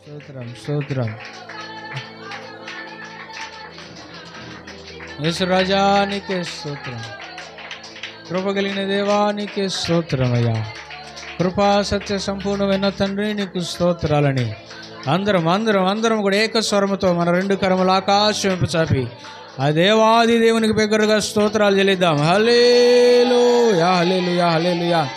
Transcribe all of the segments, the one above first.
స్తోత్రం స్తోత్రం యేసురాజానికే స్తోత్రం కృప కలిగిన దేవానికి స్తోత్రమయ్యా కృపా సత్య సంపూర్ణమైన తండ్రి నీకు స్తోత్రాలని అందరం అందరం అందరం కూడా ఏక స్వరముతో మన రెండు కరములు ఆకాశం వైపు చాపి ఆ దేవాది దేవునికి బిగ్గరగా స్తోత్రాలు చెల్లిద్దాం hallelujah hallelujah hallelujah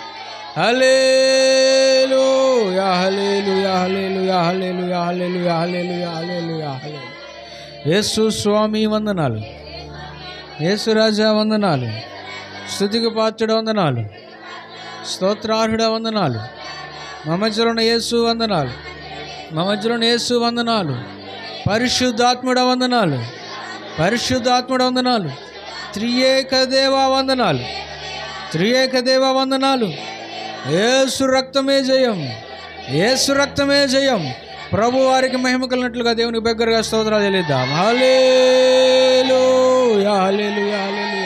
hallelujah hallelujah hallelujah hallelujah hallelujah hallelujah hallelujah hallelujah Yesu స్వామి వందనాలు యేసురాజా వందనాలు స్థుతికి పాత్రుడ వందనాలు స్తోత్రార్హుడ వందనాలు మా మధ్యలో ఉన్న యేసు వందనాలు మా మధ్యలో ఉన్న యేసు వందనాలు పరిశుద్ధాత్ముడ వందనాలు పరిశుద్ధాత్ముడ వందనాలు త్రియేక దేవా వందనాలు త్రియేక దేవా వందనాలు ఏసు రక్తమే జయం ఏసు రక్తమే జయం ప్రభు వారికి మహిమ కలిగినట్లుగా దేవునికి దగ్గరగా స్తోత్రాలు చెల్లిద్దాం హలేలు హలేలు హలేలు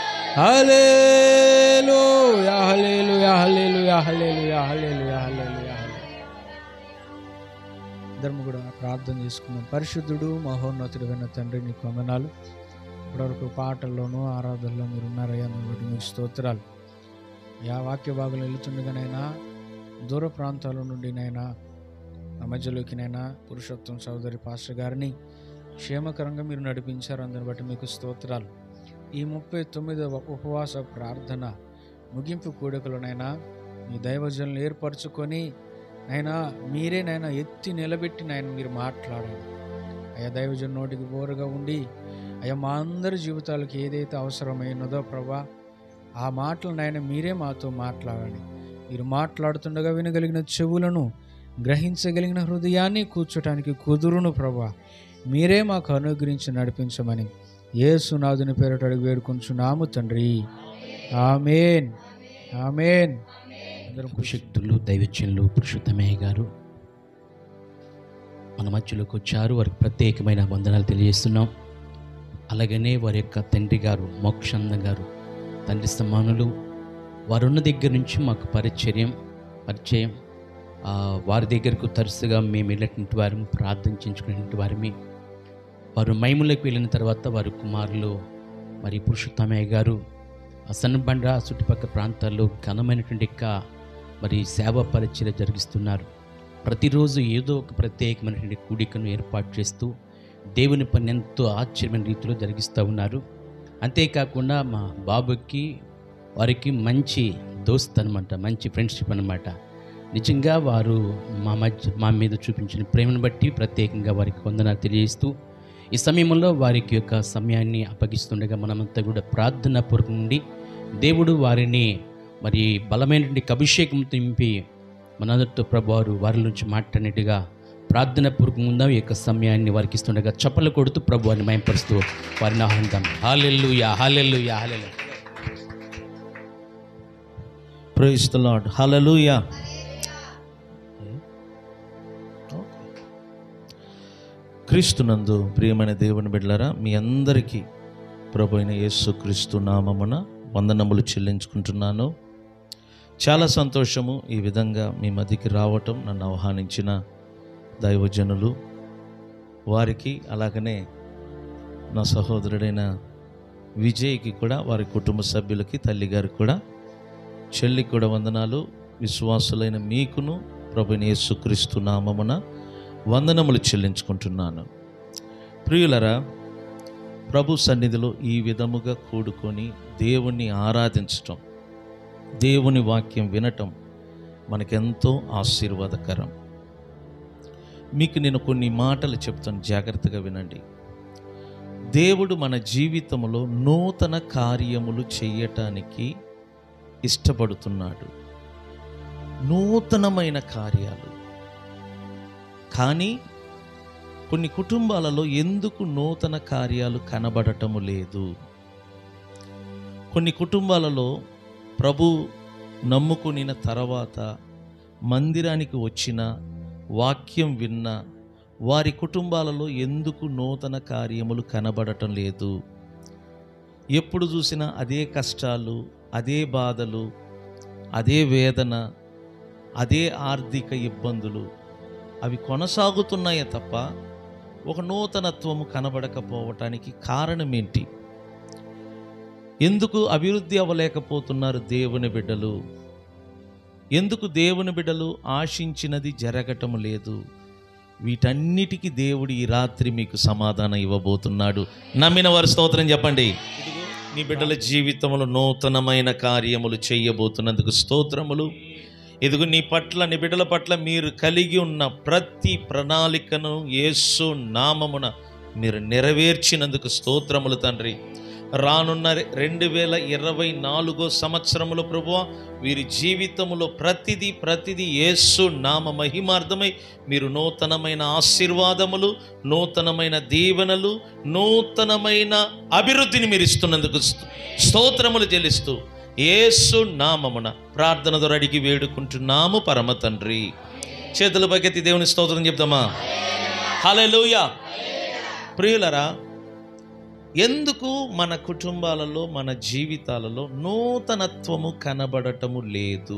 హలేలు హలేలు హలేలు హలేలు హలేలు హలేలు ఇద్దరు కూడా ప్రార్థన చేసుకున్నాం పరిశుద్ధుడు మహోన్నతుడైన తండ్రి నీకు వందనాలు ఇప్పటివరకు పాటల్లోనూ ఆరాధనలో మీరు ఉన్నారయ్యా మేము బట్టి మీకు స్తోత్రాలు యా వాక్య భాగంలో వెళుతుండగానైనా దూర ప్రాంతాల నుండి నైనా ఆ మధ్యలోకి నైనా పురుషోత్తం సోదరి పాస్టర్ గారిని క్షేమకరంగా మీరు నడిపించారు అందుని బట్టి మీకు స్తోత్రాలు ఈ ముప్పై తొమ్మిదవ ఉపవాస ప్రార్థన ముగింపు కూడికలోనైనా మీ దైవజనులు ఏర్పరచుకొని నైనా మీరే నైనా ఎత్తి నిలబెట్టి నాయన మీరు మాట్లాడండి అయ్యా దైవజన్ నోటికి బోరుగా ఉండి అయ్యా మా అందరి జీవితాలకు ఏదైతే అవసరమైనదో ప్రభా ఆ మాటలు నాయన మీరే మాతో మాట్లాడండి మీరు మాట్లాడుతుండగా వినగలిగిన చెవులను గ్రహించగలిగిన హృదయాన్ని కూర్చోటానికి కుదురును ప్రభా మీరే మాకు అనుగ్రహించి నడిపించమని యేసునాథుని పేరట అడిగి వేడుకొంచున్నాము తండ్రి ఆమెన్ ఆమెన్ అందరం ఖుషి శక్తులు దైవజ్ఞులు పురుషోత్తమయ్య గారు మన మధ్యలోకి వచ్చారు వారికి ప్రత్యేకమైన వందనాలు తెలియజేస్తున్నాం అలాగనే వారి యొక్క తండ్రి గారు మోక్షానంద గారు తండ్రి సమానులు వారు ఉన్న దగ్గర నుంచి మాకు పరిచర్యం పరిచయం ఆ, వారి దగ్గరకు తరచుగా మేము వెళ్ళినటువంటి వారు ప్రార్థించుకునేటువంటి వారిమి వారు మైములకు వెళ్ళిన తర్వాత వారి కుమారులు మరి పురుషోత్తమయ్య గారు అసన్నబండ చుట్టుపక్కల ప్రాంతాల్లో ఘనమైనటువంటి యొక్క మరి సేవ పరిచయ జరిగిస్తున్నారు ప్రతిరోజు ఏదో ఒక ప్రత్యేకమైనటువంటి కూడికను ఏర్పాటు చేస్తూ దేవుని పని ఎంతో ఆశ్చర్యమైన రీతిలో జరిగిస్తూ ఉన్నారు అంతేకాకుండా మా బాబుకి వారికి మంచి దోస్త్ అనమాట మంచి ఫ్రెండ్షిప్ అనమాట నిజంగా వారు మా మధ్య మా మీద చూపించిన ప్రేమను బట్టి ప్రత్యేకంగా వారికి వందనాలు తెలియజేస్తూ ఈ సమయంలో వారికి యొక్క సమయాన్ని అప్పగిస్తుండగా మనమంతా కూడా ప్రార్థన పూర్వకం నుండి దేవుడు వారిని మరి బలమైనటువంటి అభిషేకం నింపి మనందరితో ప్రభువారు వారి నుంచి మాట్లాడినట్టుగా ప్రార్థన పూర్వకంగా ఉందాం ఈ యొక్క సమయాన్ని వారికి ఇస్తుండగా చప్పలు కొడుతూ ప్రభు వారిని మయంపరుస్తూ వారిని ఆహ్వానిద్దాం hallelujah hallelujah hallelujah praise the Lord hallelujah క్రీస్తునందు ప్రియమైన దేవుని బిడ్డలారా మీ అందరికీ ప్రభు అయిన యేసు క్రీస్తు నామమున వందనములు చెల్లించుకుంటున్నాను చాలా సంతోషము ఈ విధంగా మీ మధ్యకి రావటం నన్ను ఆహ్వానించిన దైవజనులు వారికి అలాగనే నా సహోదరుడైన విజయ్కి కూడా వారి కుటుంబ సభ్యులకి తల్లిగారికి కూడా చెల్లికి కూడా వందనాలు విశ్వాసులైన మీకును ప్రభుని యేసుక్రీస్తు నామమున వందనములు చెల్లించుకుంటున్నాను ప్రియులరా ప్రభు సన్నిధిలో ఈ విధముగా కూడుకొని దేవుణ్ణి ఆరాధించటం దేవుని వాక్యం వినటం మనకెంతో ఆశీర్వాదకరం మీకు నేను కొన్ని మాటలు చెప్తాను జాగ్రత్తగా వినండి దేవుడు మన జీవితంలో నూతన కార్యములు చేయటానికి ఇష్టపడుతున్నాడు నూతనమైన కార్యాలు కానీ కొన్ని కుటుంబాలలో ఎందుకు నూతన కార్యాలు కనబడటము లేదు కొన్ని కుటుంబాలలో ప్రభు నమ్ముకునిన తర్వాత మందిరానికి వచ్చిన వాక్యం విన్న వారి కుటుంబాలలో ఎందుకు నూతన కార్యములు కనబడటం లేదు ఎప్పుడు చూసినా అదే కష్టాలు అదే బాధలు అదే వేదన అదే ఆర్థిక ఇబ్బందులు అవి కొనసాగుతున్నాయే తప్ప ఒక నూతనత్వము కనబడకపోవటానికి కారణం ఏంటి ఎందుకు అభివృద్ధి అవ్వలేకపోతున్నారు దేవుని బిడ్డలు ఎందుకు దేవుని బిడ్డలు ఆశించినది జరగటం లేదు వీటన్నిటికీ దేవుడు ఈ రాత్రి మీకు సమాధానం ఇవ్వబోతున్నాడు నమ్మిన వారి స్తోత్రం చెప్పండి ఇదిగో నీ బిడ్డల జీవితంలో నూతనమైన కార్యములు చేయబోతున్నందుకు స్తోత్రములు ఇదిగో నీ పట్ల నీ బిడ్డల పట్ల మీరు కలిగి ఉన్న ప్రతి ప్రణాళికను యేసు నామమున మీరు నెరవేర్చినందుకు స్తోత్రములు తండ్రి రానున్న రెండు వేల ఇరవై నాలుగో సంవత్సరములో ప్రభువ వీరి జీవితములో ప్రతిదీ ప్రతిదీ యేసు నామ మహిమార్థమై మీరు నూతనమైన ఆశీర్వాదములు నూతనమైన దీవెనలు నూతనమైన అభివృద్ధిని మీరు ఇస్తున్నందుకు స్తు- స్తోత్రములు చెల్లిస్తూ యేసు నామమున ప్రార్థన ద్వారా అడిగి వేడుకుంటున్నాము పరమ తండ్రి చేతుల పైకెత్తి దేవుని స్తోత్రం చెప్దామా హల్లెలూయా ప్రియులరా ఎందుకు మన కుటుంబాలలో మన జీవితాలలో నూతనత్వము కనబడటము లేదు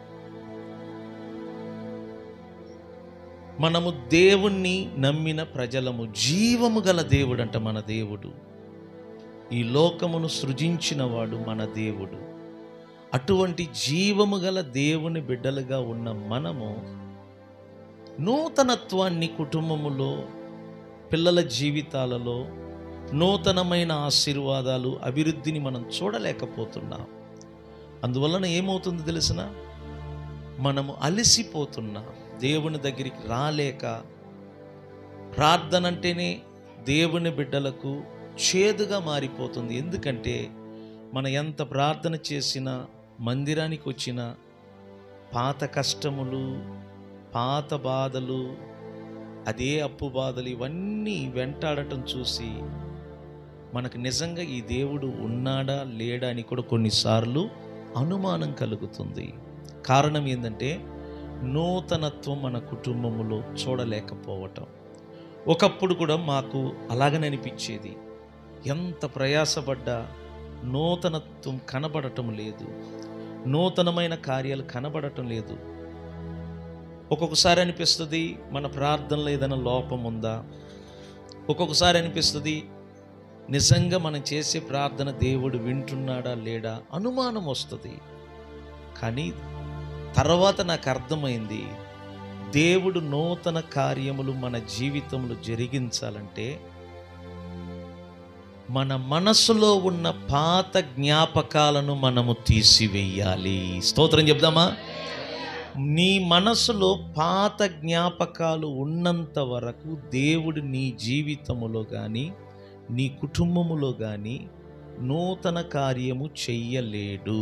మనము దేవుణ్ణి నమ్మిన ప్రజలము జీవము గల దేవుడంట మన దేవుడు ఈ లోకమును సృజించిన వాడు మన దేవుడు అటువంటి జీవము గల దేవుని బిడ్డలుగా ఉన్న మనము నూతనత్వాన్ని కుటుంబములో పిల్లల జీవితాలలో నూతనమైన ఆశీర్వాదాలు అభివృద్ధిని మనం చూడలేకపోతున్నాం అందువలన ఏమవుతుంది తెలిసిన మనము అలసిపోతున్నాం దేవుని దగ్గరికి రాలేక ప్రార్థన అంటేనే దేవుని బిడ్డలకు చేదుగా మారిపోతుంది ఎందుకంటే మన ఎంత ప్రార్థన చేసినా మందిరానికి వచ్చిన పాత కష్టములు పాత బాధలు అదే అప్పు బాధలు ఇవన్నీ వెంటాడటం చూసి మనకు నిజంగా ఈ దేవుడు ఉన్నాడా లేడా అని కూడా కొన్నిసార్లు అనుమానం కలుగుతుంది కారణం ఏంటంటే నూతనత్వం మన కుటుంబములో చూడలేకపోవటం ఒకప్పుడు కూడా మాకు అలాగనే అనిపించేది ఎంత ప్రయాసపడ్డా నూతనత్వం కనబడటం లేదు నూతనమైన కార్యాలు కనబడటం లేదు ఒక్కొక్కసారి అనిపిస్తుంది మన ప్రార్థనలో ఏదైనా లోపం ఉందా ఒక్కొక్కసారి అనిపిస్తుంది నిజంగా మనం చేసే ప్రార్థన దేవుడు వింటున్నాడా లేడా అనుమానం వస్తుంది కానీ తర్వాత నాకు అర్థమైంది దేవుడు నూతన కార్యములు మన జీవితంలో జరిగించాలంటే మన మనసులో ఉన్న పాత జ్ఞాపకాలను మనము తీసివేయాలి స్తోత్రం చెప్దామా నీ మనసులో పాత జ్ఞాపకాలు ఉన్నంత వరకు దేవుడు నీ జీవితములో కానీ నీ కుటుంబములో కానీ నూతన కార్యము చెయ్యలేడు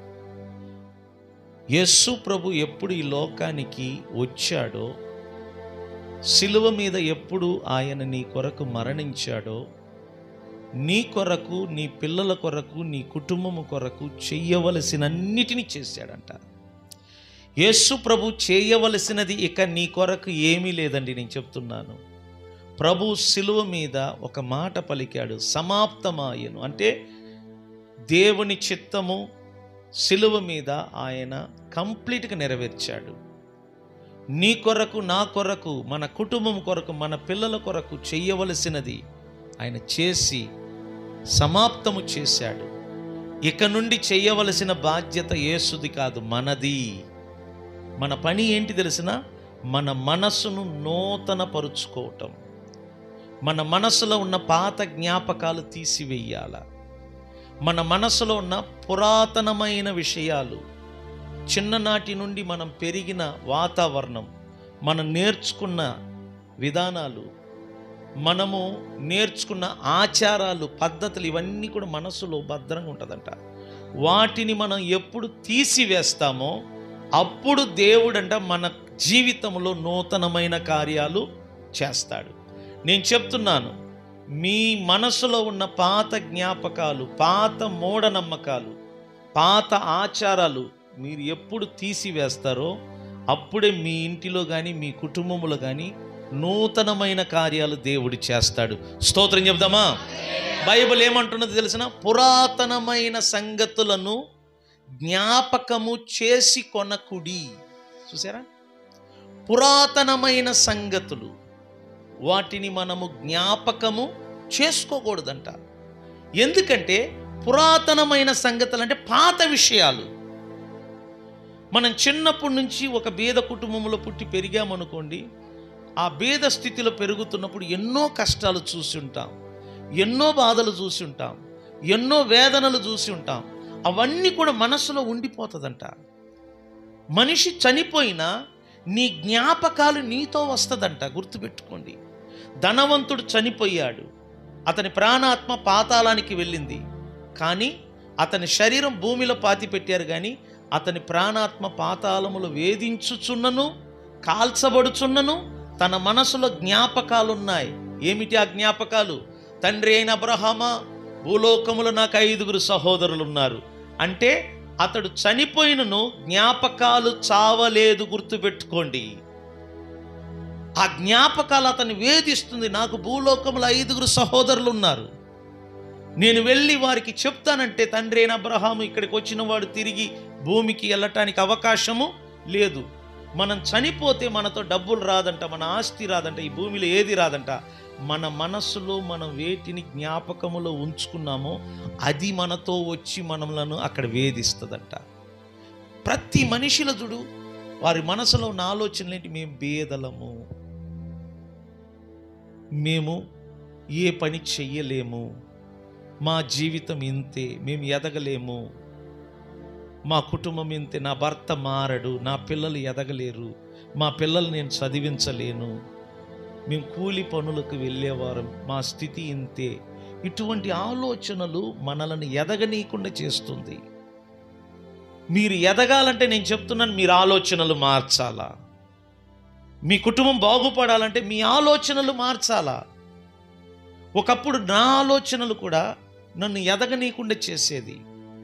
యస్సు ప్రభు ఎప్పుడు ఈ లోకానికి వచ్చాడో శిలువ మీద ఎప్పుడు ఆయన నీ కొరకు మరణించాడో నీ కొరకు నీ పిల్లల కొరకు నీ కుటుంబము కొరకు చెయ్యవలసినన్నిటినీ చేశాడంట యేసు ప్రభు చేయవలసినది ఇక నీ కొరకు ఏమీ లేదండి నేను చెప్తున్నాను ప్రభు శిలువ మీద ఒక మాట పలికాడు సమాప్తమాయను అంటే దేవుని చిత్తము శిలువ మీద ఆయన కంప్లీట్గా నెరవేర్చాడు నీ కొరకు నా కొరకు మన కుటుంబం కొరకు మన పిల్లల కొరకు చెయ్యవలసినది ఆయన చేసి సమాప్తము చేశాడు ఇక నుండి చేయవలసిన బాధ్యత యేసుది కాదు మనది మన పని ఏంటి తెలిసిన మన మనస్సును నూతన పరుచుకోవటం మన మనసులో ఉన్న పాత జ్ఞాపకాలు తీసివేయాల మన మనసులో ఉన్న పురాతనమైన విషయాలు చిన్ననాటి నుండి మనం పెరిగిన వాతావరణం మనం నేర్చుకున్న విధానాలు మనము నేర్చుకున్న ఆచారాలు పద్ధతులు ఇవన్నీ కూడా మనసులో భద్రంగా ఉంటుందంట వాటిని మనం ఎప్పుడు తీసివేస్తామో అప్పుడు దేవుడంట మన జీవితంలో నూతనమైన కార్యాలు చేస్తాడు నేను చెప్తున్నాను మీ మనసులో ఉన్న పాత జ్ఞాపకాలు పాత మూఢనమ్మకాలు పాత ఆచారాలు మీరు ఎప్పుడు తీసివేస్తారో అప్పుడే మీ ఇంటిలో కానీ మీ కుటుంబంలో కానీ నూతనమైన కార్యాలు దేవుడు చేస్తాడు స్తోత్రం చెప్దామా బైబిల్ ఏమంటున్నది తెలిసిన పురాతనమైన సంగతులను జ్ఞాపకము చేసి కొనకుడి చూసారా పురాతనమైన సంగతులు వాటిని మనము జ్ఞాపకము చేసుకోకూడదంట ఎందుకంటే పురాతనమైన సంగతులు అంటే పాత విషయాలు మనం చిన్నప్పటి నుంచి ఒక బీద కుటుంబంలో పుట్టి పెరిగామనుకోండి ఆ బీద స్థితిలో పెరుగుతున్నప్పుడు ఎన్నో కష్టాలు చూసి ఉంటాం ఎన్నో బాధలు చూసి ఉంటాం ఎన్నో వేదనలు చూసి ఉంటాం అవన్నీ కూడా మనసులో ఉండిపోతుందంట మనిషి చనిపోయినా నీ జ్ఞాపకాలు నీతో వస్తుందంట గుర్తుపెట్టుకోండి ధనవంతుడు చనిపోయాడు అతని ప్రాణాత్మ పాతాళానికి వెళ్ళింది కానీ అతని శరీరం భూమిలో పాతి పెట్టారు కానీ అతని ప్రాణాత్మ పాతాళములు వేధించుచున్నను కాల్చబడుచున్నను తన మనసులో జ్ఞాపకాలున్నాయి ఏమిటి ఆ జ్ఞాపకాలు తండ్రి అయిన అబ్రహామా భూలోకములో నాకు ఐదుగురు సహోదరులు ఉన్నారు అంటే అతడు చనిపోయినను జ్ఞాపకాలు చావలేదు గుర్తుపెట్టుకోండి ఆ జ్ఞాపకాలు అతన్ని వేధిస్తుంది నాకు భూలోకములో ఐదుగురు సహోదరులు ఉన్నారు నేను వెళ్ళి వారికి చెప్తానంటే తండ్రి అయిన అబ్రహాము ఇక్కడికి వచ్చిన వాడు తిరిగి భూమికి వెళ్ళటానికి అవకాశము లేదు మనం చనిపోతే మనతో డబ్బులు రాదంట మన ఆస్తి రాదంట ఈ భూమిలో ఏది రాదంట మన మనస్సులో మనం వేటిని జ్ఞాపకములో ఉంచుకున్నామో అది మనతో వచ్చి మనలను అక్కడ వేధిస్తుందంట ప్రతి మనిషిల చూడు వారి మనసులో ఉన్న ఆలోచనలు ఏంటి మేము బేదలము మేము ఏ పని చెయ్యలేము మా జీవితం ఇంతే మేము ఎదగలేము మా కుటుంబం ఇంతే నా భర్త మారడు నా పిల్లలు ఎదగలేరు మా పిల్లలు నేను చదివించలేను మేము కూలి పనులకు వెళ్ళేవారం మా స్థితి ఇంతే ఇటువంటి ఆలోచనలు మనలను ఎదగనీయకుండా చేస్తుంది మీరు ఎదగాలంటే నేను చెప్తున్నాను మీరు ఆలోచనలు మార్చాలా మీ కుటుంబం బాగుపడాలంటే మీ ఆలోచనలు మార్చాలా ఒకప్పుడు నా ఆలోచనలు కూడా నన్ను ఎదగనీయకుండా చేసేది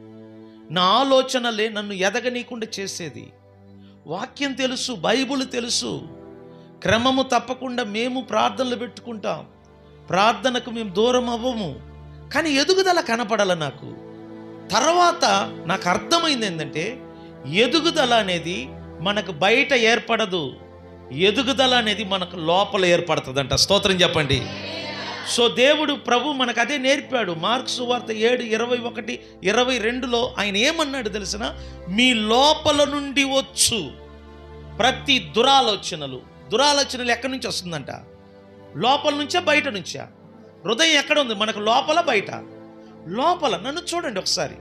నా ఆలోచనలే నన్ను ఎదగనీయకుండా చేసేది వాక్యం తెలుసు బైబుల్ తెలుసు క్రమము తప్పకుండా మేము ప్రార్థనలు పెట్టుకుంటాం ప్రార్థనకు మేము దూరం అవ్వము కానీ ఎదుగుదల కనపడాల నాకు తర్వాత నాకు అర్థమైంది ఏంటంటే ఎదుగుదల అనేది మనకు బయట ఏర్పడదు ఎదుగుదల అనేది మనకు లోపల ఏర్పడుతుందంట స్తోత్రం చెప్పండి సో దేవుడు ప్రభు మనకు అదే నేర్పాడు మార్క్స్ వార్త ఏడు ఇరవై ఒకటి ఇరవై రెండులో ఆయన ఏమన్నాడు తెలిసిన మీ లోపల నుండి వచ్చు ప్రతి దురాలోచనలు దురాలోచనలు ఎక్కడి నుంచి వస్తుందంట లోపల నుంచా బయట నుంచా హృదయం ఎక్కడ ఉంది మనకు లోపల బయట లోపల నన్ను చూడండి ఒకసారి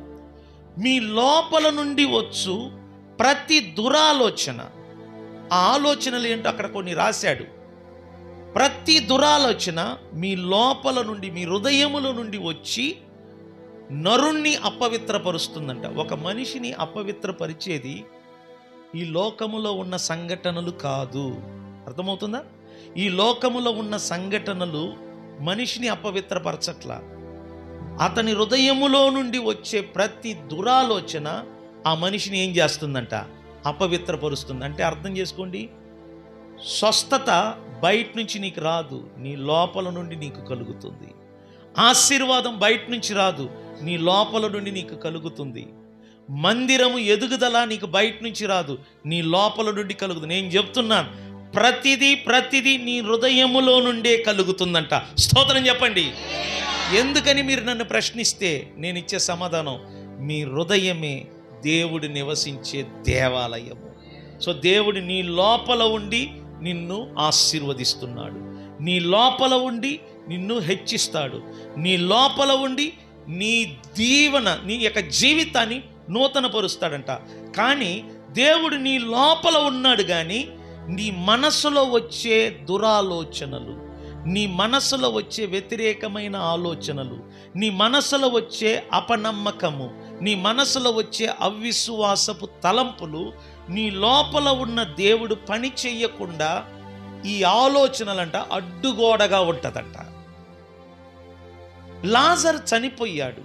మీ లోపల నుండి వచ్చు ప్రతి దురాలోచన ఆ ఆలోచనలు ఏంటో అక్కడ కొన్ని రాశాడు ప్రతి దురాలోచన మీ లోపల నుండి మీ హృదయముల నుండి వచ్చి నరుణ్ణి అపవిత్రపరుస్తుందంట ఒక మనిషిని అపవిత్రపరిచేది ఈ లోకములో ఉన్న సంఘటనలు కాదు అర్థమవుతుందా ఈ లోకములో ఉన్న సంఘటనలు మనిషిని అపవిత్రపరచట్లా అతని హృదయములో నుండి వచ్చే ప్రతి దురాలోచన ఆ మనిషిని ఏం చేస్తుందంట అపవిత్రపరుస్తుంది అంటే అర్థం చేసుకోండి స్వస్థత బయట నుంచి నీకు రాదు నీ లోపల నుండి నీకు కలుగుతుంది ఆశీర్వాదం బయట నుంచి రాదు నీ లోపల నుండి నీకు కలుగుతుంది మందిరము ఎదుగుదల నీకు బయట నుంచి రాదు నీ లోపల నుండి కలుగుతుంది నేను చెప్తున్నాను ప్రతిదీ ప్రతిదీ నీ హృదయములో నుండే కలుగుతుందంట స్తోత్రం చెప్పండి ఎందుకని మీరు నన్ను ప్రశ్నిస్తే నేను ఇచ్చే సమాధానం మీ హృదయమే దేవుడు నివసించే దేవాలయము సో దేవుడు నీ లోపల ఉండి నిన్ను ఆశీర్వదిస్తున్నాడు నీ లోపల ఉండి నిన్ను హెచ్చిస్తాడు నీ లోపల ఉండి నీ దీవెన నీ యొక్క జీవితాన్ని నూతనపరుస్తాడంట కానీ దేవుడు నీ లోపల ఉన్నాడు కానీ నీ మనసులో వచ్చే దురాలోచనలు నీ మనసులో వచ్చే వ్యతిరేకమైన ఆలోచనలు నీ మనసులో వచ్చే అపనమ్మకము నీ మనసులో వచ్చే అవిశ్వాసపు తలంపులు నీ లోపల ఉన్న దేవుడు పని చెయ్యకుండా ఈ ఆలోచనలంట అడ్డుగోడగా ఉంటదంట లాజర్ చనిపోయాడు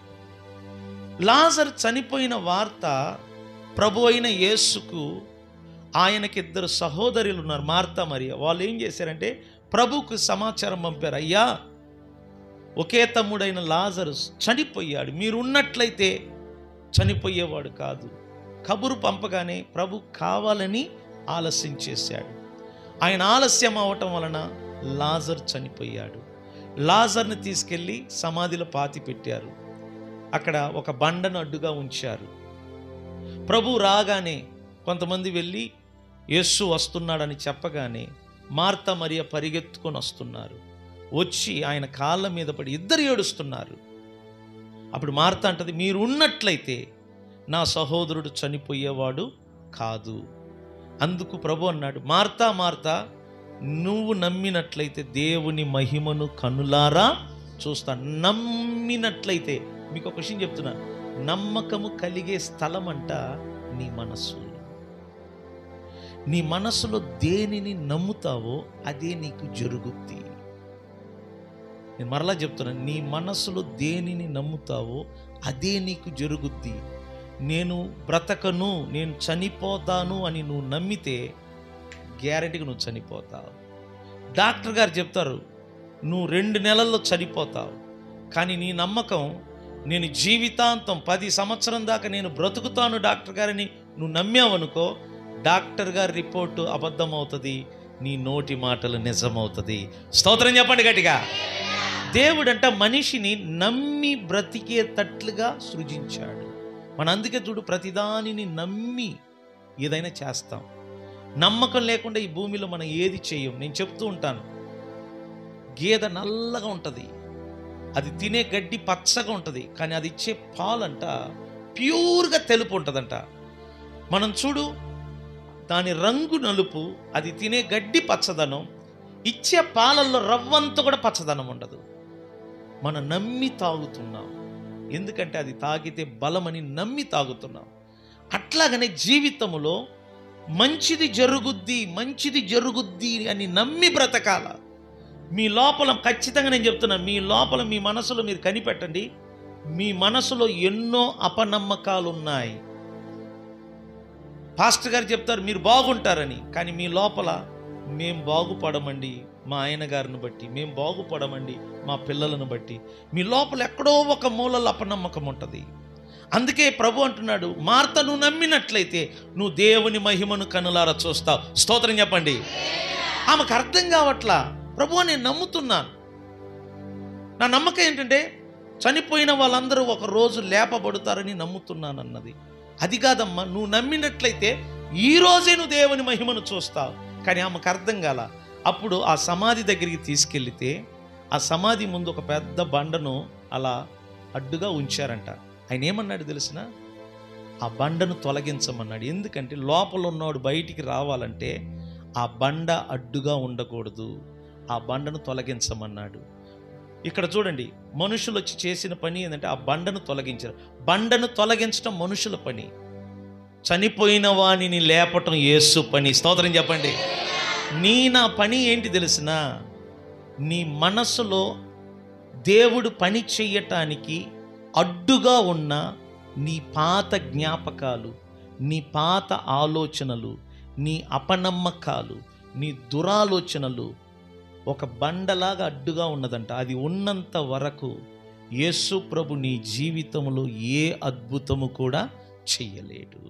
లాజర్ చనిపోయిన వార్త ప్రభు అయిన యేసుకు ఆయనకిద్దరు సహోదరులు ఉన్నారు మార్తా మరియా వాళ్ళు ఏం చేశారంటే ప్రభుకు సమాచారం పంపారు అయ్యా ఒకే తమ్ముడైన లాజరు చనిపోయాడు మీరు ఉన్నట్లయితే చనిపోయేవాడు కాదు కబురు పంపగానే ప్రభు కావాలని ఆలస్యం చేశాడు ఆయన ఆలస్యం అవటం వలన లాజర్ చనిపోయాడు లాజర్ని తీసుకెళ్ళి సమాధిలో పాతి పెట్టారు అక్కడ ఒక బండను అడ్డుగా ఉంచారు ప్రభు రాగానే కొంతమంది వెళ్ళి యేసు వస్తున్నాడని చెప్పగానే మార్త మరియ పరిగెత్తుకొని వస్తున్నారు వచ్చి ఆయన కాళ్ళ మీద పడి ఇద్దరు ఏడుస్తున్నారు అప్పుడు మార్త అంటది మీరు ఉన్నట్లయితే నా సహోదరుడు చనిపోయేవాడు కాదు అందుకు ప్రభు అన్నాడు మార్తా మార్తా నువ్వు నమ్మినట్లయితే దేవుని మహిమను కనులారా చూస్తా నమ్మినట్లయితే మీకు ఒక విషయం చెప్తున్నా నమ్మకము కలిగే స్థలం అంట నీ మనస్సు నీ మనసులో దేనిని నమ్ముతావో అదే నీకు జరుగుద్ది నేను మరలా చెప్తున్నాను నీ మనసులో దేనిని నమ్ముతావో అదే నీకు జరుగుద్ది నేను బ్రతకను నేను చనిపోతాను అని నువ్వు నమ్మితే గ్యారెంటీగా నువ్వు చనిపోతావు డాక్టర్ గారు చెప్తారు నువ్వు రెండు నెలల్లో చనిపోతావు కానీ నీ నమ్మకం నేను జీవితాంతం పది సంవత్సరం దాకా నేను బ్రతుకుతాను డాక్టర్ గారిని నువ్వు నమ్మావనుకో డాక్టర్ గారి రిపోర్టు అబద్ధం అవుతుంది నీ నోటి మాటలు నిజమవుతుంది స్తోత్రం చెప్పండి గట్టిగా దేవుడంట మనిషిని నమ్మి బ్రతికేటట్లుగా సృజించాడు మన అందుకే చూడు ప్రతిదానిని నమ్మి ఏదైనా చేస్తాం నమ్మకం లేకుండా ఈ భూమిలో మనం ఏది చేయం నేను చెప్తూ ఉంటాను గేదె నల్లగా ఉంటుంది అది తినే గడ్డి పచ్చగా ఉంటుంది కానీ అది ఇచ్చే పాలంట ప్యూర్గా తెలుపు ఉంటుందంట మనం చూడు దాని రంగు నలుపు అది తినే గడ్డి పచ్చదనం ఇచ్చే పాలల్లో రవ్వంత కూడా పచ్చదనం ఉండదు మనం నమ్మి తాగుతున్నాం ఎందుకంటే అది తాగితే బలమని నమ్మి తాగుతున్నాం అట్లాగనే జీవితములో మంచిది జరుగుద్ది మంచిది జరుగుద్ది అని నమ్మి బ్రతకాల మీ లోపల ఖచ్చితంగా నేను చెప్తున్నాను మీ లోపల మీ మనసులో మీరు కనిపెట్టండి మీ మనసులో ఎన్నో అపనమ్మకాలు ఉన్నాయి పాస్టర్ గారు చెప్తారు మీరు బాగుంటారని కానీ మీ లోపల మేం బాగుపడమండి మా ఆయన గారిని బట్టి మేం బాగుపడమండి మా పిల్లలను బట్టి మీ లోపల ఎక్కడో ఒక మూలలో అపనమ్మకం ఉంటుంది అందుకే ప్రభు అంటున్నాడు మార్త నువ్వు నమ్మినట్లయితే నువ్వు దేవుని మహిమను కనులారా చూస్తావు స్తోత్రం చెప్పండి ఆమెకు అర్థం కావట్లా ప్రభు నేను నమ్ముతున్నాను నా నమ్మకం ఏంటంటే చనిపోయిన వాళ్ళందరూ ఒక రోజు లేపబడుతారని నమ్ముతున్నాను అన్నది అది కాదమ్మా నువ్వు నమ్మినట్లయితే ఈ రోజే నువ్వు దేవుని మహిమను చూస్తావు కానీ ఆమెకు అర్థం కాల అప్పుడు ఆ సమాధి దగ్గరికి తీసుకెళ్లితే ఆ సమాధి ముందు ఒక పెద్ద బండను అలా అడ్డుగా ఉంచారంట ఆయన ఏమన్నాడు తెలిసిన ఆ బండను తొలగించమన్నాడు ఎందుకంటే లోపల ఉన్నవాడు బయటికి రావాలంటే ఆ బండ అడ్డుగా ఉండకూడదు ఆ బండను తొలగించమన్నాడు ఇక్కడ చూడండి మనుషులు వచ్చి చేసిన పని ఏంటంటే ఆ బండను తొలగించారు బండను తొలగించడం మనుషుల పని చనిపోయిన వాణిని లేపటం యేసు పని స్తోత్రం చెప్పండి నీ నా పని ఏంటి తెలిసిన నీ మనసులో దేవుడు పని చెయ్యటానికి అడ్డుగా ఉన్న నీ పాత జ్ఞాపకాలు నీ పాత ఆలోచనలు నీ అపనమ్మకాలు నీ దురాలోచనలు ఒక బండలాగా అడ్డుగా ఉన్నదంట అది ఉన్నంత వరకు యేసు ప్రభు నీ జీవితంలో ఏ అద్భుతము కూడా చెయ్యలేడు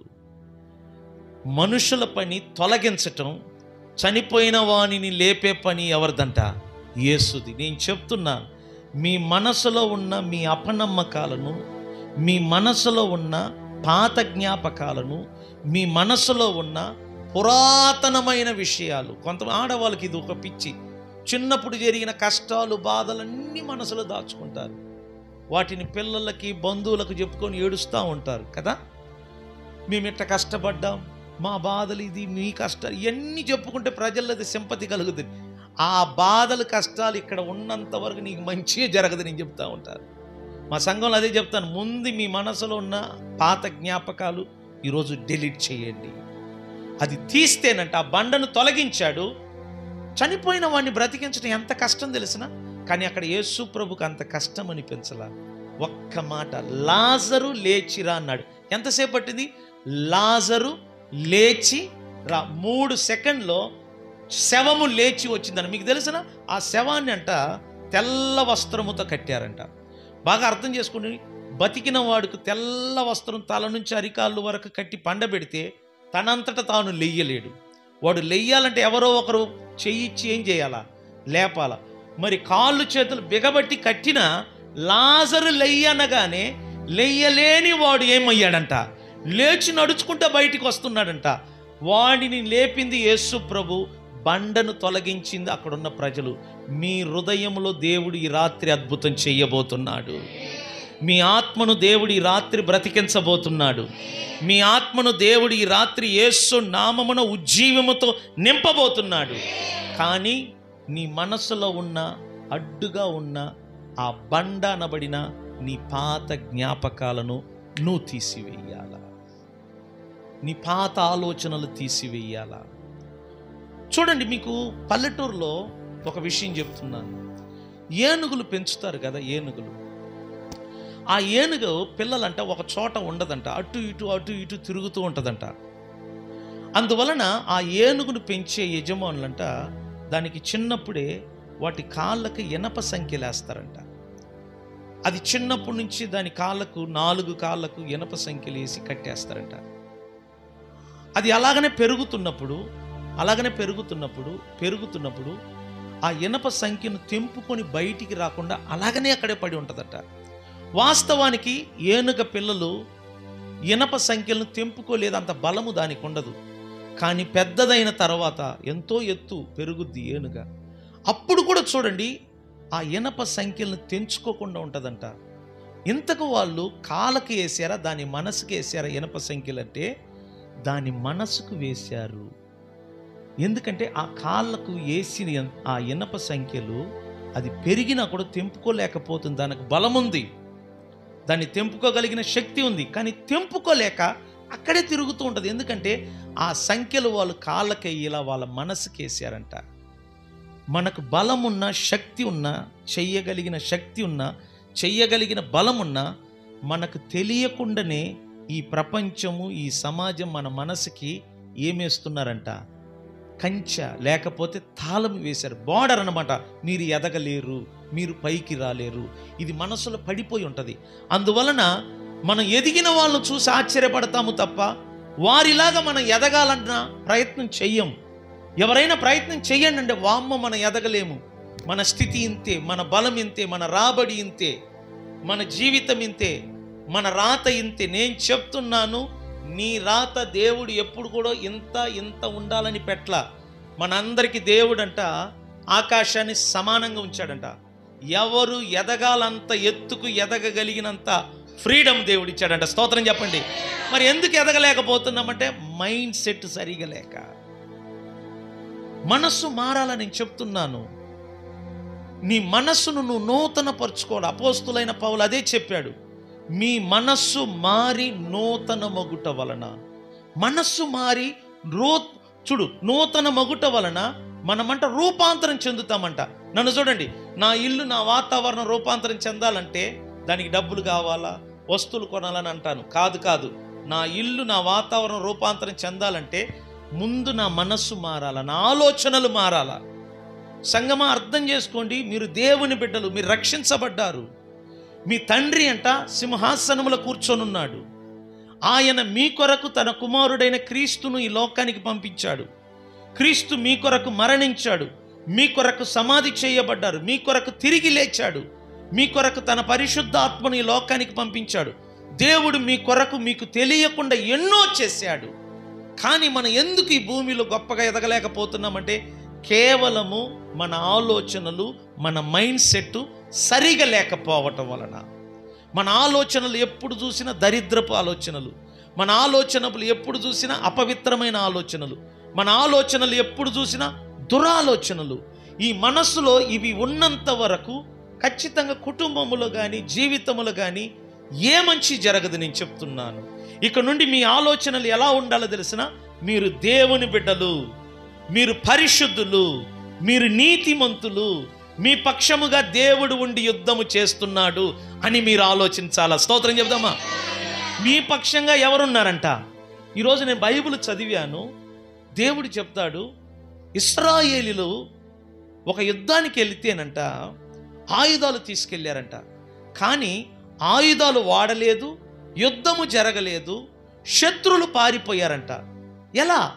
మనుషుల పని తొలగించటం చనిపోయిన వాణిని లేపే పని ఎవరిదంట యేసుది నేను చెప్తున్నా మీ మనసులో ఉన్న మీ అపనమ్మకాలను మీ మనసులో ఉన్న పాత జ్ఞాపకాలను మీ మనసులో ఉన్న పురాతనమైన విషయాలు కొంత ఆడవాళ్ళకి ఇది ఒక పిచ్చి చిన్నప్పుడు జరిగిన కష్టాలు బాధలన్నీ మనసులో దాచుకుంటారు వాటిని పిల్లలకి బంధువులకు చెప్పుకొని ఏడుస్తూ ఉంటారు కదా మేము ఇట్ట కష్టపడ్డాం మా బాధలు ఇది మీ కష్టాలు ఇవన్నీ చెప్పుకుంటే ప్రజల్లో అది సింపతి కలుగుతుంది ఆ బాధలు కష్టాలు ఇక్కడ ఉన్నంత వరకు నీకు మంచిగా జరగదు నేను చెప్తా ఉంటారు మా సంఘంలో అదే చెప్తాను ముందు మీ మనసులో ఉన్న పాత జ్ఞాపకాలు ఈరోజు డిలీట్ చేయండి అది తీస్తేనంట ఆ బండను తొలగించాడు చనిపోయిన వాడిని బ్రతికించడం ఎంత కష్టం తెలిసిన కానీ అక్కడ యేసు ప్రభుకు అంత కష్టం అనిపించలా ఒక్క మాట లాజరు లేచిరా అన్నాడు ఎంతసేపు పట్టింది లాజరు లేచి రా మూడు సెకండ్లో శవము లేచి వచ్చిందని మీకు తెలిసిన ఆ శవాన్ని అంట తెల్ల వస్త్రముతో కట్టారంట బాగా అర్థం చేసుకుని బతికిన వాడికి తెల్ల వస్త్రం తల నుంచి అరికాళ్ళు వరకు కట్టి పండబెడితే తనంతట తాను లెయ్యలేడు వాడు లెయ్యాలంటే ఎవరో ఒకరు చెయ్యిచ్చి ఏం చేయాలా లేపాల మరి కాళ్ళు చేతులు బిగబట్టి కట్టిన లాజరు లెయ్యనగానే లెయ్యలేని వాడు ఏమయ్యాడంట లేచి నడుచుకుంటూ బయటికి వస్తున్నాడంట వాడిని లేపింది యేసు ప్రభు బండను తొలగించింది అక్కడున్న ప్రజలు మీ హృదయంలో దేవుడు ఈ రాత్రి అద్భుతం చెయ్యబోతున్నాడు మీ ఆత్మను దేవుడు ఈ రాత్రి బ్రతికించబోతున్నాడు మీ ఆత్మను దేవుడు ఈ రాత్రి యేసు నామమున ఉజ్జీవముతో నింపబోతున్నాడు కానీ నీ మనసులో ఉన్న అడ్డుగా ఉన్న ఆ బండ అనబడిన నీ పాత జ్ఞాపకాలను నువ్వు తీసివేయాల నీ పాత ఆలోచనలు తీసివేయాల చూడండి మీకు పల్లెటూరులో ఒక విషయం చెప్తున్నాను ఏనుగులు పెంచుతారు కదా ఏనుగులు ఆ ఏనుగు పిల్లలంట ఒక చోట ఉండదంట అటు ఇటు అటు ఇటు తిరుగుతూ ఉంటుందంట అందువలన ఆ ఏనుగును పెంచే యజమానులంట దానికి చిన్నప్పుడే వాటి కాళ్ళకి ఇనప సంఖ్యలేస్తారంట అది చిన్నప్పటి నుంచి దాని కాళ్ళకు నాలుగు కాళ్ళకు ఇనప సంఖ్యలు వేసి కట్టేస్తారంట అది అలాగనే పెరుగుతున్నప్పుడు అలాగనే పెరుగుతున్నప్పుడు పెరుగుతున్నప్పుడు ఆ ఇనప సంఖ్యను తెంపుకొని బయటికి రాకుండా అలాగనే అక్కడే పడి ఉంటుందట వాస్తవానికి ఏనుగ పిల్లలు ఇనప సంఖ్యలను తెంపుకోలేదు అంత బలము దానికి ఉండదు కానీ పెద్దదైన తర్వాత ఎంతో ఎత్తు పెరుగుద్ది ఏనుగ అప్పుడు కూడా చూడండి ఆ ఇనప సంఖ్యలను తెంచుకోకుండా ఉంటుందంట ఇంతకు వాళ్ళు కాళ్ళకి వేసారా దాని మనసుకి వేసారా ఇనప సంఖ్యలు అంటే దాని మనసుకు వేశారు ఎందుకంటే ఆ కాళ్ళకు వేసిన ఆ ఇనప సంఖ్యలు అది పెరిగినా కూడా తెంపుకోలేకపోతుంది దానికి బలం ఉంది దాన్ని తెంపుకోగలిగిన శక్తి ఉంది కానీ తెంపుకోలేక అక్కడే తిరుగుతూ ఉంటుంది ఎందుకంటే ఆ సంఖ్యలు వాళ్ళు కాళ్ళకి ఇలా వాళ్ళ మనసుకి వేసారంట మనకు బలం ఉన్న శక్తి ఉన్న చెయ్యగలిగిన శక్తి ఉన్న చెయ్యగలిగిన బలం ఉన్న మనకు తెలియకుండానే ఈ ప్రపంచము ఈ సమాజం మన మనసుకి ఏమేస్తున్నారంట కంచె లేకపోతే తాళం వేశారు బార్డర్ అనమాట మీరు ఎదగలేరు మీరు పైకి రాలేరు ఇది మనసులో పడిపోయి ఉంటుంది అందువలన మనం ఎదిగిన వాళ్ళను చూసి ఆశ్చర్యపడతాము తప్ప వారిలాగా మనం ఎదగాలన్న ప్రయత్నం చెయ్యం ఎవరైనా ప్రయత్నం చెయ్యండి అంటే వామ్మ మనం ఎదగలేము మన స్థితి ఇంతే మన బలం ఇంతే మన రాబడి ఇంతే మన జీవితం ఇంతే మన రాత ఇంతే నేను చెప్తున్నాను నీ రాత దేవుడు ఎప్పుడు కూడా ఇంత ఇంత ఉండాలని పెట్ల మనందరికీ దేవుడంట ఆకాశాన్ని సమానంగా ఉంచాడంట ఎవరు ఎదగాలంత ఎత్తుకు ఎదగగలిగినంత ఫ్రీడమ్ దేవుడు ఇచ్చాడంట స్తోత్రం చెప్పండి మరి ఎందుకు ఎదగలేకపోతున్నామంటే మైండ్ సెట్ సరిగా లేక మనస్సు మారాలని నేను చెప్తున్నాను నీ మనస్సును నువ్వు నూతన పరుచుకోవాలి అపోస్తులైన పౌలు అదే చెప్పాడు మీ మనస్సు మారి నూతన మగుట వలన మనస్సు మారి రో చూడు నూతన మగుట వలన మనమంట రూపాంతరం చెందుతామంట నన్ను చూడండి నా ఇల్లు నా వాతావరణం రూపాంతరం చెందాలంటే దానికి డబ్బులు కావాలా వస్తువులు కొనాలని అంటాను కాదు కాదు నా ఇల్లు నా వాతావరణం రూపాంతరం చెందాలంటే ముందు నా మనస్సు మారాల నా ఆలోచనలు మారాలా సంగమా అర్థం చేసుకోండి మీరు దేవుని బిడ్డలు మీరు రక్షించబడ్డారు మీ తండ్రి అంట సింహాసనములో కూర్చొనున్నాడు ఆయన మీ కొరకు తన కుమారుడైన క్రీస్తును ఈ లోకానికి పంపించాడు క్రీస్తు మీ కొరకు మరణించాడు మీ కొరకు సమాధి చేయబడ్డారు మీ కొరకు తిరిగి లేచాడు మీ కొరకు తన పరిశుద్ధ ఆత్మను ఈ లోకానికి పంపించాడు దేవుడు మీ కొరకు మీకు తెలియకుండా ఎన్నో చేశాడు కానీ మనం ఎందుకు ఈ భూమిలో గొప్పగా ఎదగలేకపోతున్నామంటే కేవలము మన ఆలోచనలు మన మైండ్ సెట్ సరిగా లేకపోవటం వలన మన ఆలోచనలు ఎప్పుడు చూసినా దరిద్రపు ఆలోచనలు మన ఆలోచనలు ఎప్పుడు చూసినా అపవిత్రమైన ఆలోచనలు మన ఆలోచనలు ఎప్పుడు చూసినా దురాలోచనలు ఈ మనస్సులో ఇవి ఉన్నంత వరకు ఖచ్చితంగా కుటుంబములో కానీ జీవితములో కానీ ఏ మంచి జరగదు నేను చెప్తున్నాను ఇక నుండి మీ ఆలోచనలు ఎలా ఉండాలో తెలిసిన మీరు దేవుని బిడ్డలు మీరు పరిశుద్ధులు మీరు నీతిమంతులు మీ పక్షముగా దేవుడు ఉండి యుద్ధము చేస్తున్నాడు అని మీరు ఆలోచించాలా స్తోత్రం చెప్దామా మీ పక్షంగా ఎవరున్నారంట ఈరోజు నేను బైబిల్ చదివాను దేవుడు చెప్తాడు ఇస్రాయేలీలు ఒక యుద్ధానికి వెళితేనంట ఆయుధాలు తీసుకెళ్ళారంట కానీ ఆయుధాలు వాడలేదు యుద్ధము జరగలేదు శత్రులు పారిపోయారంట ఎలా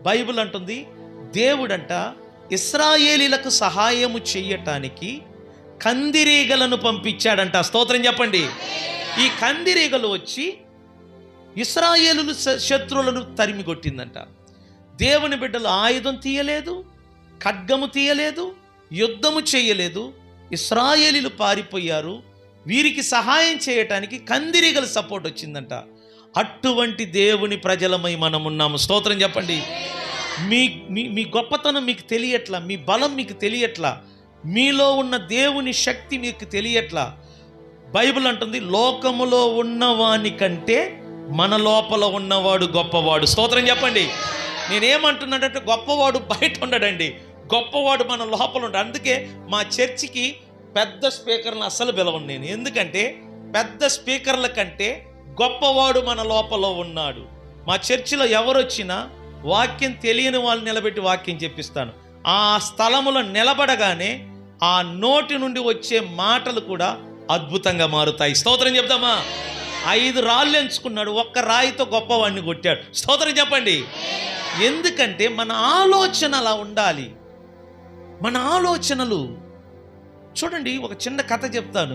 బైబిల్ అంటుంది దేవుడంట ఇస్రాయేలీలకు సహాయము చెయ్యటానికి కందిరీగలను పంపించాడంట స్తోత్రం చెప్పండి ఈ కందిరీగలు వచ్చి ఇస్రాయేలులు శ- శత్రువులను తరిమి కొట్టిందంట దేవుని బిడ్డలు ఆయుధం తీయలేదు ఖడ్గము తీయలేదు యుద్ధము చేయలేదు ఇస్రాయేలీలు పారిపోయారు వీరికి సహాయం చేయటానికి కందిరీగల సపోర్ట్ వచ్చిందంట అటువంటి దేవుని ప్రజలమై మనం ఉన్నాము స్తోత్రం చెప్పండి మీ మీ మీ గొప్పతనం మీకు తెలియట్లా మీ బలం మీకు తెలియట్లా మీలో ఉన్న దేవుని శక్తి మీకు తెలియట్లా బైబిల్ అంటుంది లోకములో ఉన్నవాని కంటే మన లోపల ఉన్నవాడు గొప్పవాడు స్తోత్రం చెప్పండి నేనేమంటున్నాడంటే గొప్పవాడు బయట ఉండడండి గొప్పవాడు మన లోపల ఉండ అందుకే మా చర్చికి పెద్ద స్పీకర్లను అస్సలు పిలవను నేను ఎందుకంటే పెద్ద స్పీకర్ల కంటే గొప్పవాడు మన లోపల ఉన్నాడు మా చర్చిలో ఎవరొచ్చినా వాక్యం తెలియని వాళ్ళు నిలబెట్టి వాక్యం చెప్పిస్తాను ఆ స్థలములో నిలబడగానే ఆ నోటి నుండి వచ్చే మాటలు కూడా అద్భుతంగా మారుతాయి స్తోత్రం చెప్దామా ఐదు రాళ్ళు ఎంచుకున్నాడు ఒక్క రాయితో గొప్పవాడిని కొట్టాడు స్తోత్రం చెప్పండి ఎందుకంటే మన ఆలోచన అలా ఉండాలి మన ఆలోచనలు చూడండి ఒక చిన్న కథ చెప్తాను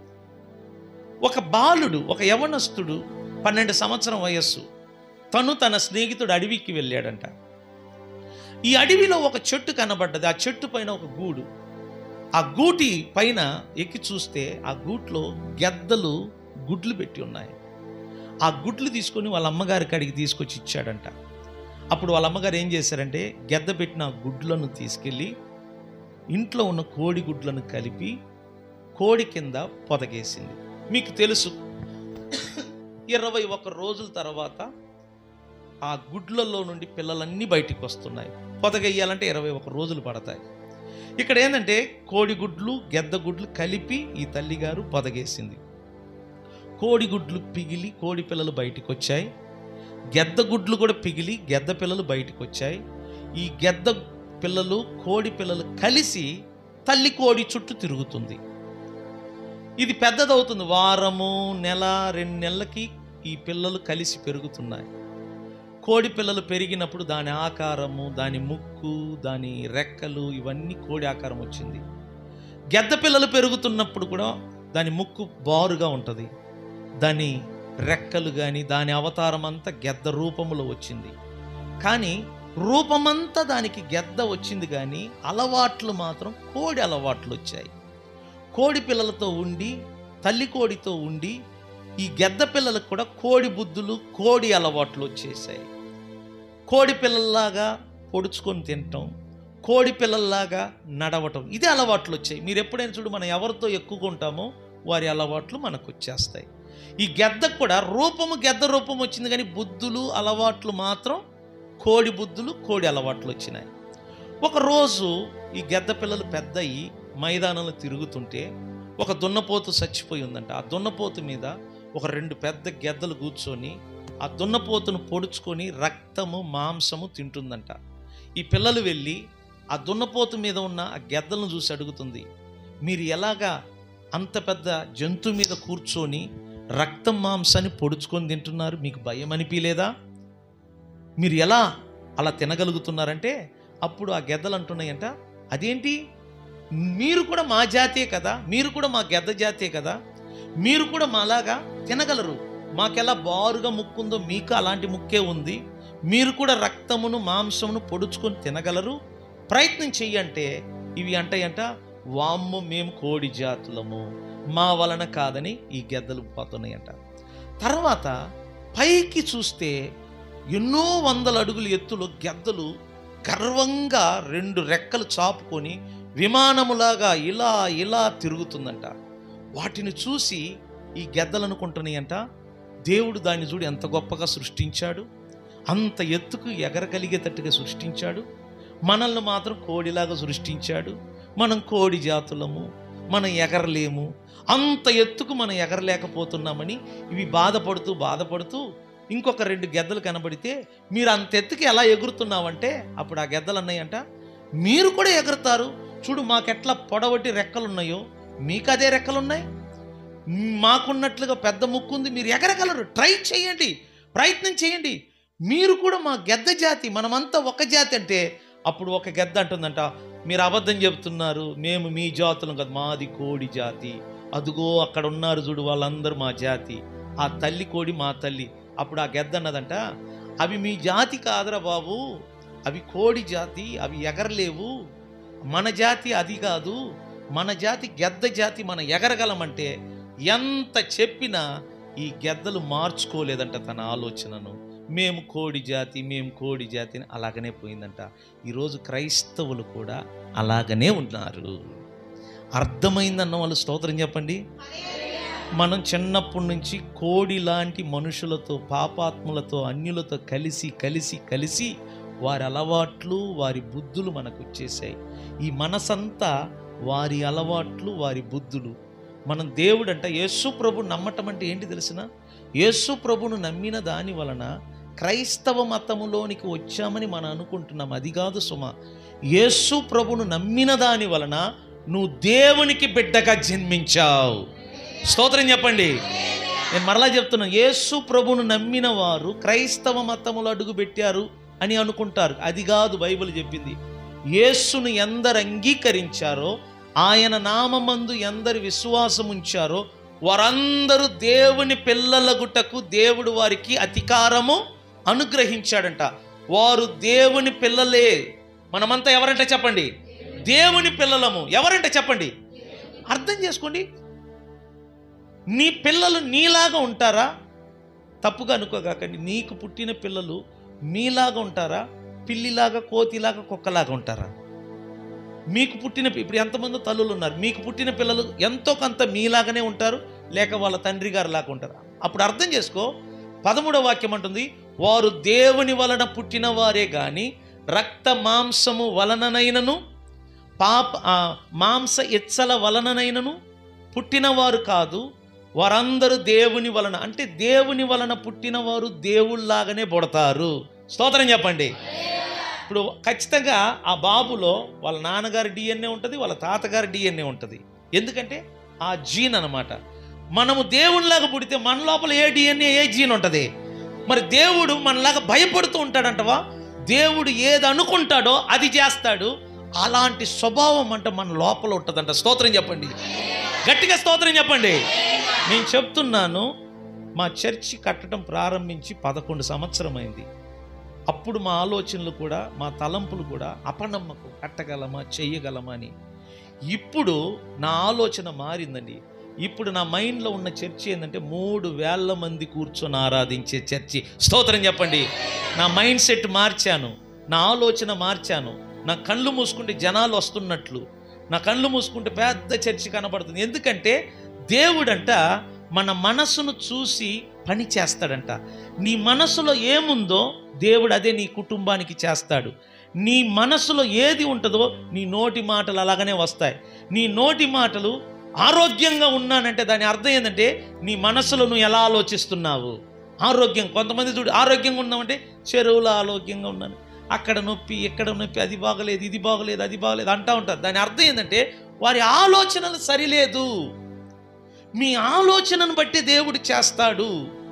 ఒక బాలుడు ఒక యవనస్తుడు పన్నెండు సంవత్సరం వయస్సు తను తన స్నేహితుడు అడవికి వెళ్ళాడంట ఈ అడవిలో ఒక చెట్టు కనబడ్డది ఆ చెట్టు పైన ఒక గూడు ఆ గూటి పైన ఎక్కి చూస్తే ఆ గూట్లో గెద్దలు గుడ్లు పెట్టి ఉన్నాయి ఆ గుడ్లు తీసుకొని వాళ్ళ అమ్మగారి కాడికి తీసుకొచ్చి ఇచ్చాడంట అప్పుడు వాళ్ళ అమ్మగారు ఏం చేశారంటే గెద్ద పెట్టిన ఆ గుడ్లను తీసుకెళ్ళి ఇంట్లో ఉన్న కోడి గుడ్లను కలిపి కోడి కింద పొదగేసింది మీకు తెలుసు ఇరవై ఒక రోజుల తర్వాత ఆ గుడ్లలో నుండి పిల్లలన్నీ బయటికి వస్తున్నాయి పొదగెయ్యాలంటే ఇరవై ఒక రోజులు పడతాయి ఇక్కడ ఏంటంటే కోడిగుడ్లు గెద్ద గుడ్లు కలిపి ఈ తల్లిగారు పొదగేసింది కోడిగుడ్లు పిగిలి కోడి పిల్లలు బయటికి వచ్చాయి గెద్ద గుడ్లు కూడా పిగిలి గెద్ద పిల్లలు బయటికి వచ్చాయి ఈ గెద్ద పిల్లలు కోడి పిల్లలు కలిసి తల్లి కోడి చుట్టూ తిరుగుతుంది ఇది పెద్దదవుతుంది వారము నెల రెండు నెలలకి ఈ పిల్లలు కలిసి పెరుగుతున్నాయి కోడి పిల్లలు పెరిగినప్పుడు దాని ఆకారము దాని ముక్కు దాని రెక్కలు ఇవన్నీ కోడి ఆకారం వచ్చింది గెద్ద పిల్లలు పెరుగుతున్నప్పుడు కూడా దాని ముక్కు బారుగా ఉంటుంది దాని రెక్కలు కానీ దాని అవతారం అంతా గెద్ద రూపములో వచ్చింది కానీ రూపమంతా దానికి గెద్ద వచ్చింది కానీ అలవాట్లు మాత్రం కోడి అలవాట్లు వచ్చాయి కోడి పిల్లలతో ఉండి తల్లి కోడితో ఉండి ఈ గెద్ద పిల్లలకు కూడా కోడి బుద్ధులు కోడి అలవాట్లు వచ్చేసాయి కోడి పిల్లల్లాగా పొడుచుకొని తినటం కోడి పిల్లల్లాగా నడవటం ఇదే అలవాట్లు వచ్చాయి మీరు ఎప్పుడైనా చూడు మనం ఎవరితో ఎక్కువగా ఉంటామో వారి అలవాట్లు మనకు వచ్చేస్తాయి ఈ గెద్దకు కూడా రూపము గెద్ద రూపం వచ్చింది కానీ బుద్ధులు అలవాట్లు మాత్రం కోడి బుద్ధులు కోడి అలవాట్లు వచ్చినాయి ఒకరోజు ఈ గెద్ద పిల్లలు పెద్దయి మైదానంలో తిరుగుతుంటే ఒక దున్నపోతు చచ్చిపోయి ఉందంట ఆ దున్నపోతు మీద ఒక రెండు పెద్ద గెద్దలు కూర్చొని ఆ దున్నపోతును పొడుచుకొని రక్తము మాంసము తింటుందంట ఈ పిల్లలు వెళ్ళి ఆ దున్నపోతు మీద ఉన్న ఆ గెద్దలను చూసి అడుగుతుంది మీరు ఎలాగా అంత పెద్ద జంతువు మీద కూర్చొని రక్తం మాంసాన్ని పొడుచుకొని తింటున్నారు మీకు భయం అనిపించలేదా మీరు ఎలా అలా తినగలుగుతున్నారంటే అప్పుడు ఆ గెద్దలు అంటున్నాయంట అదేంటి మీరు కూడా మా జాతే కదా మీరు కూడా మా గెద్ద జాతే కదా మీరు కూడా మాలాగా తినగలరు మాకెలా బారుగా ముక్కుందో మీకు అలాంటి ముక్కే ఉంది మీరు కూడా రక్తమును మాంసమును పొడుచుకొని తినగలరు ప్రయత్నం చెయ్యంటే ఇవి అంటాయంట వామ్ము మేము కోడి జాతులము మా వలన కాదని ఈ గెద్దలు పోతున్నాయంట తర్వాత పైకి చూస్తే ఎన్నో వందల అడుగుల ఎత్తులో గెద్దలు గర్వంగా రెండు రెక్కలు చాపుకొని విమానములాగా ఇలా ఇలా తిరుగుతుందంట వాటిని చూసి ఈ గెద్దలు అనుకుంటున్నాయంట దేవుడు దాన్ని చూడు ఎంత గొప్పగా సృష్టించాడు అంత ఎత్తుకు ఎగరగలిగేటట్టుగా సృష్టించాడు మనల్ని మాత్రం కోడిలాగా సృష్టించాడు మనం కోడి జాతులము మనం ఎగరలేము అంత ఎత్తుకు మనం ఎగరలేకపోతున్నామని ఇవి బాధపడుతూ బాధపడుతూ ఇంకొక రెండు గెద్దలు కనబడితే మీరు అంత ఎత్తుకి ఎలా ఎగురుతున్నావంటే అప్పుడు ఆ గెద్దలు అన్నాయంట మీరు కూడా ఎగురుతారు చూడు మాకెట్లా పొడవటి రెక్కలు ఉన్నాయో మీకు అదే రెక్కలు ఉన్నాయి మాకున్నట్లుగా పెద్ద ముక్కు ఉంది మీరు ఎగరగలరు ట్రై చేయండి ప్రయత్నం చేయండి మీరు కూడా మా గెద్ద జాతి మనమంతా ఒక జాతి అంటే అప్పుడు ఒక గెద్ద అంటుందంట మీరు అబద్ధం చెబుతున్నారు మేము మీ జాతులం కదా మాది కోడి జాతి అదుగో అక్కడ ఉన్నారు చూడు వాళ్ళందరూ మా జాతి ఆ తల్లి కోడి మా తల్లి అప్పుడు ఆ గెద్ద అన్నదంట అవి మీ జాతి కాదురా బాబు అవి కోడి జాతి అవి ఎగరలేవు మన జాతి అది కాదు మన జాతి గెద్ద జాతి మనం ఎగరగలమంటే ఎంత చెప్పినా ఈ గెద్దలు మార్చుకోలేదంట తన ఆలోచనను మేము కోడి జాతి మేము కోడి జాతి అని అలాగనే పోయిందంట ఈరోజు క్రైస్తవులు కూడా అలాగనే ఉన్నారు అర్థమైందన్న వాళ్ళు స్తోత్రం చెప్పండి మనం చిన్నప్పటి నుంచి కోడి లాంటి మనుషులతో పాపాత్ములతో అన్యులతో కలిసి కలిసి కలిసి వారి అలవాట్లు వారి బుద్ధులు మనకు వచ్చేసాయి ఈ మనసంతా వారి అలవాట్లు వారి బుద్ధులు మనం దేవుడు అంట యేసు ప్రభు నమ్మటం అంటే ఏంటి తెలిసిన యేసు ప్రభును నమ్మిన దాని వలన క్రైస్తవ మతములోనికి వచ్చామని మనం అనుకుంటున్నాం అది కాదు సుమ యేసు ప్రభును నమ్మిన దాని వలన నువ్వు దేవునికి బిడ్డగా జన్మించావు స్తోత్రం చెప్పండి నేను మరలా చెప్తున్నాను యేసు ప్రభును నమ్మిన వారు క్రైస్తవ మతములు అడుగు పెట్టారు అని అనుకుంటారు అది కాదు బైబిల్ చెప్పింది యేసును ఎందరు అంగీకరించారో ఆయన నామమందు ఎందరు విశ్వాసం ఉంచారో వారందరూ దేవుని పిల్లలగుటకు దేవుడు వారికి అధికారము అనుగ్రహించాడంట వారు దేవుని పిల్లలే మనమంతా ఎవరంటే చెప్పండి దేవుని పిల్లలము ఎవరంటే చెప్పండి అర్థం చేసుకోండి నీ పిల్లలు నీలాగా ఉంటారా తప్పుగా అనుకోగాకండి నీకు పుట్టిన పిల్లలు మీలాగా ఉంటారా పిల్లిలాగా కోతిలాగా కుక్కలాగా ఉంటారా మీకు పుట్టిన పి- ఇప్పుడు ఎంతమంది తల్లులు ఉన్నారు మీకు పుట్టిన పిల్లలు ఎంతో కొంత మీలాగానే ఉంటారు లేక వాళ్ళ తండ్రి గారు లాగా ఉంటారు అప్పుడు అర్థం చేసుకో పదమూడవ వాక్యం అంటుంది వారు దేవుని వలన పుట్టిన వారే గాని రక్త మాంసము వలననైనను పాప ఆ, మాంస ఇచ్చల వలననైనను పుట్టినవారు కాదు వారందరూ దేవుని వలన అంటే దేవుని వలన పుట్టినవారు దేవుళ్ళలాగానే పుడతారు స్తోత్రం చెప్పండి ఇప్పుడు ఖచ్చితంగా ఆ బాబులో వాళ్ళ నాన్నగారి డిఎన్ఏ ఉంటుంది వాళ్ళ తాతగారి డిఎన్ఏ ఉంటుంది ఎందుకంటే ఆ జీన్ అన్నమాట మనము దేవునిలాగా పుడితే మన లోపల ఏ డిఎన్ఏ ఏ జీన్ ఉంటుంది మరి దేవుడు మనలాగా భయపడుతూ ఉంటాడంటవా దేవుడు ఏది అనుకుంటాడో అది చేస్తాడు అలాంటి స్వభావం అంటే మన లోపల ఉంటుందంట స్తోత్రం చెప్పండి గట్టిగా స్తోత్రం చెప్పండి నేను చెప్తున్నాను మా చర్చి కట్టడం ప్రారంభించి పదకొండు సంవత్సరం అయింది అప్పుడు మా ఆలోచనలు కూడా మా తలంపులు కూడా అపనమ్మకం కట్టగలమా చెయ్యగలమా అని ఇప్పుడు నా ఆలోచన మారిందండి ఇప్పుడు నా మైండ్లో ఉన్న చర్చి ఏంటంటే మూడు వేల మంది కూర్చొని ఆరాధించే చర్చి స్తోత్రం చెప్పండి నా మైండ్ సెట్ మార్చాను నా ఆలోచన మార్చాను నా కళ్ళు మూసుకుంటే జనాలు వస్తున్నట్లు నా కళ్ళు మూసుకుంటే పెద్ద చర్చి కనబడుతుంది ఎందుకంటే దేవుడంట మన మనసును చూసి పని చేస్తాడంట నీ మనసులో ఏముందో దేవుడు అదే నీ కుటుంబానికి చేస్తాడు నీ మనసులో ఏది ఉంటుందో నీ నోటి మాటలు అలాగనే వస్తాయి నీ నోటి మాటలు ఆరోగ్యంగా ఉన్నానంటే దాని అర్థం ఏంటంటే నీ మనసులో నువ్వు ఎలా ఆలోచిస్తున్నావు ఆరోగ్యం కొంతమంది చూడు ఆరోగ్యంగా ఉన్నామంటే చెరువులో ఆరోగ్యంగా ఉన్నాను అక్కడ నొప్పి ఎక్కడ నొప్పి అది బాగలేదు ఇది బాగలేదు అది బాగలేదు అంటా ఉంటారు దాని అర్థం ఏంటంటే వారి ఆలోచనలు సరిలేదు మీ ఆలోచనను బట్టి దేవుడు చేస్తాడు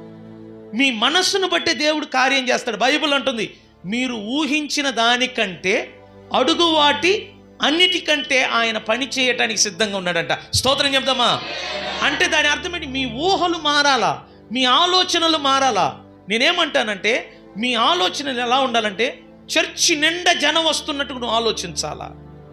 మీ మనస్సును బట్టి దేవుడు కార్యం చేస్తాడు బైబిల్ అంటుంది మీరు ఊహించిన దానికంటే అడుగు వాటి అన్నిటికంటే ఆయన పని చేయటానికి సిద్ధంగా ఉన్నాడంట స్తోత్రం చెప్దామా అంటే దాని అర్థం ఏంటి మీ ఊహలు మారాలా మీ ఆలోచనలు మారాలా నేనేమంటానంటే మీ ఆలోచనలు ఎలా ఉండాలంటే చర్చి నిండా జనం వస్తున్నట్టు నువ్వు ఆలోచించాలా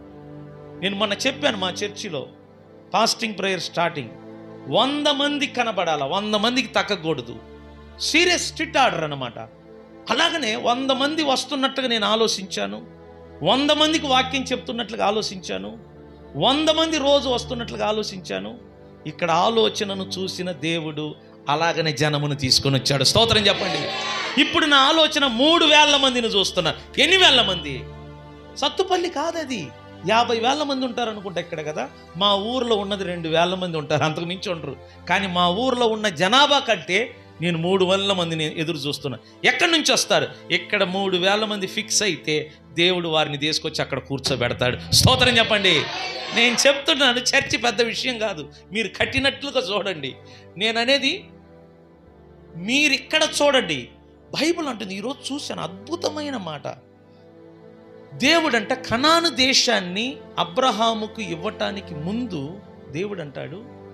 నేను మొన్న చెప్పాను మా చర్చిలో ఫాస్టింగ్ ప్రేయర్ స్టార్టింగ్ వంద మంది కనబడాల వంద మందికి తగ్గకూడదు సీరియస్ స్ట్రిట్ ఆర్డర్ అనమాట అలాగనే వంద మంది వస్తున్నట్టుగా నేను ఆలోచించాను వంద మందికి వాక్యం చెప్తున్నట్లుగా ఆలోచించాను వంద మంది రోజు వస్తున్నట్లుగా ఆలోచించాను ఇక్కడ ఆలోచనను చూసిన దేవుడు అలాగనే జనమును తీసుకొని వచ్చాడు స్తోత్రం చెప్పండి ఇప్పుడు నా ఆలోచన మూడు వేల మందిని చూస్తున్నా ఎన్ని వేల మంది సత్తుపల్లి కాదది యాభై వేల మంది ఉంటారు అనుకుంటా ఇక్కడ కదా మా ఊర్లో ఉన్నది రెండు వేల మంది ఉంటారు అంతకు మించి ఉండరు కానీ మా ఊర్లో ఉన్న జనాభా కంటే నేను మూడు వేల మందిని ఎదురు చూస్తున్నా ఎక్కడి నుంచి వస్తారు ఇక్కడ మూడు వేల మంది ఫిక్స్ అయితే దేవుడు వారిని తీసుకొచ్చి అక్కడ కూర్చోబెడతాడు స్తోత్రం చెప్పండి నేను చెప్తున్నాను చర్చి పెద్ద విషయం కాదు మీరు కట్టినట్లుగా చూడండి నేను అనేది మీరు ఇక్కడ చూడండి బైబిల్ అంటుంది ఈరోజు చూశాను అద్భుతమైన మాట దేవుడంట కనాను దేశాన్ని అబ్రహాముకు ఇవ్వటానికి ముందు దేవుడు అంటాడు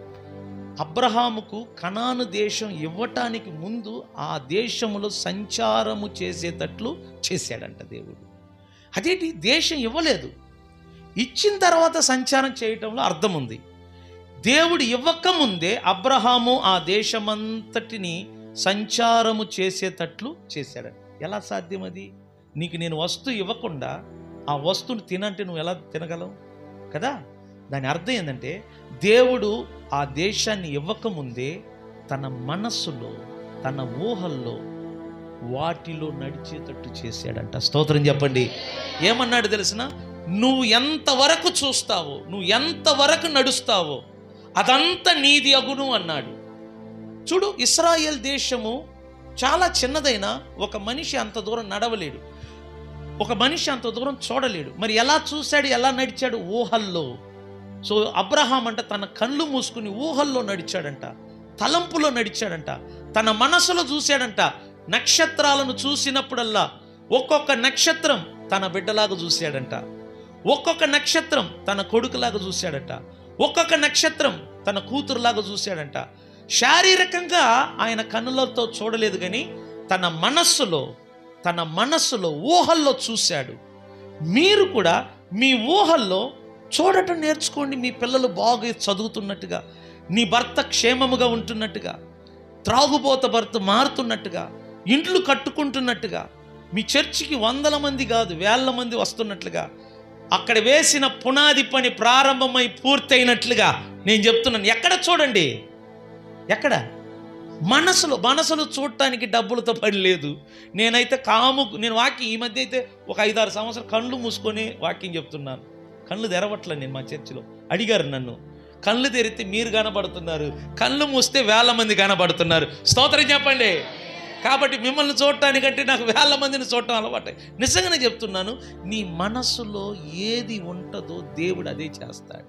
అబ్రహాముకు కనాను దేశం ఇవ్వటానికి ముందు ఆ దేశములో సంచారము చేసేటట్లు చేశాడంట దేవుడు అదేంటి దేశం ఇవ్వలేదు ఇచ్చిన తర్వాత సంచారం చేయటంలో అర్థం ఉంది దేవుడు ఇవ్వకముందే అబ్రహాము ఆ దేశమంతటిని సంచారము చేసేటట్లు చేశాడు ఎలా సాధ్యం అది నీకు నేను వస్తువు ఇవ్వకుండా ఆ వస్తువుని తినంటే నువ్వు ఎలా తినగలవు కదా దాని అర్థం ఏంటంటే దేవుడు ఆ దేశాన్ని ఇవ్వకముందే తన మనస్సులో తన ఊహల్లో వాటిలో నడిచేటట్టు చేశాడంట స్తోత్రం చెప్పండి ఏమన్నాడు తెలిసిన నువ్వు ఎంతవరకు చూస్తావో నువ్వు ఎంతవరకు నడుస్తావో అదంతా నీది అగును అన్నాడు చూడు ఇస్రాయేల్ దేశము చాలా చిన్నదైన ఒక మనిషి అంత దూరం నడవలేడు ఒక మనిషి అంత దూరం చూడలేడు మరి ఎలా చూశాడు ఎలా నడిచాడు ఊహల్లో సో అబ్రహాం అంట తన కళ్ళు మూసుకుని ఊహల్లో నడిచాడంట తలంపులో నడిచాడంట తన మనసులో చూశాడంట నక్షత్రాలను చూసినప్పుడల్లా ఒక్కొక్క నక్షత్రం తన బిడ్డలాగా చూశాడంట ఒక్కొక్క నక్షత్రం తన కొడుకులాగా చూశాడట ఒక్కొక్క నక్షత్రం తన కూతురులాగా చూశాడంట శారీరకంగా ఆయన కన్నులతో చూడలేదు కానీ తన మనస్సులో తన మనస్సులో ఊహల్లో చూశాడు మీరు కూడా మీ ఊహల్లో చూడటం నేర్చుకోండి మీ పిల్లలు బాగా చదువుతున్నట్టుగా నీ భర్త క్షేమముగా ఉంటున్నట్టుగా త్రాగుబోత భర్త మారుతున్నట్టుగా ఇండ్లు కట్టుకుంటున్నట్టుగా మీ చర్చికి వందల మంది కాదు వేల మంది వస్తున్నట్లుగా అక్కడ వేసిన పునాది పని ప్రారంభమై పూర్తయినట్లుగా నేను చెప్తున్నాను ఎక్కడ చూడండి ఎక్కడ మనసులో మనసులో చూడటానికి డబ్బులతో పని లేదు నేనైతే కాము నేను వాక్యం ఈ మధ్య అయితే ఒక ఐదారు సంవత్సరాలు కళ్ళు మూసుకొని వాక్యం చెప్తున్నాను కళ్ళు తెరవట్లేదు నేను మా చర్చిలో అడిగారు నన్ను కళ్ళు తెరిస్తే మీరు కనబడుతున్నారు కళ్ళు మూస్తే వేల మంది కనబడుతున్నారు స్తోత్రం చెప్పండి కాబట్టి మిమ్మల్ని చూడటానికంటే నాకు వేల మందిని చూడటం అలవాటు నిజంగానే చెప్తున్నాను నీ మనస్సులో ఏది ఉంటుందో దేవుడు అదే చేస్తాడు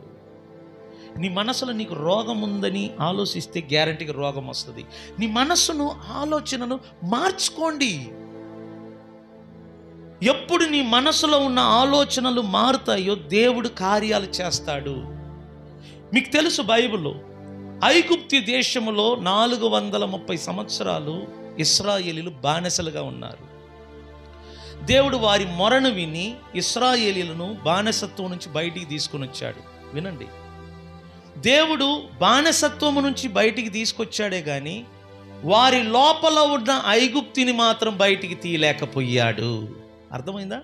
నీ మనసులో నీకు రోగం ఉందని ఆలోచిస్తే గ్యారంటీగా రోగం వస్తుంది నీ మనస్సును ఆలోచనను మార్చుకోండి ఎప్పుడు నీ మనసులో ఉన్న ఆలోచనలు మారుతాయో దేవుడు కార్యాలు చేస్తాడు మీకు తెలుసు బైబిల్లో ఐగుప్తి దేశములో నాలుగు వందల ముప్పై సంవత్సరాలు ఇస్రాయేలీలు బానిసలుగా ఉన్నారు దేవుడు వారి మొరను విని ఇస్రాయేలీలను బానిసత్వం నుంచి బయటికి తీసుకొని వచ్చాడు వినండి దేవుడు బానిసత్వము నుంచి బయటికి తీసుకొచ్చాడే కానీ వారి లోపల ఉన్న ఐగుప్తిని మాత్రం బయటికి తీయలేకపోయాడు అర్థమైందా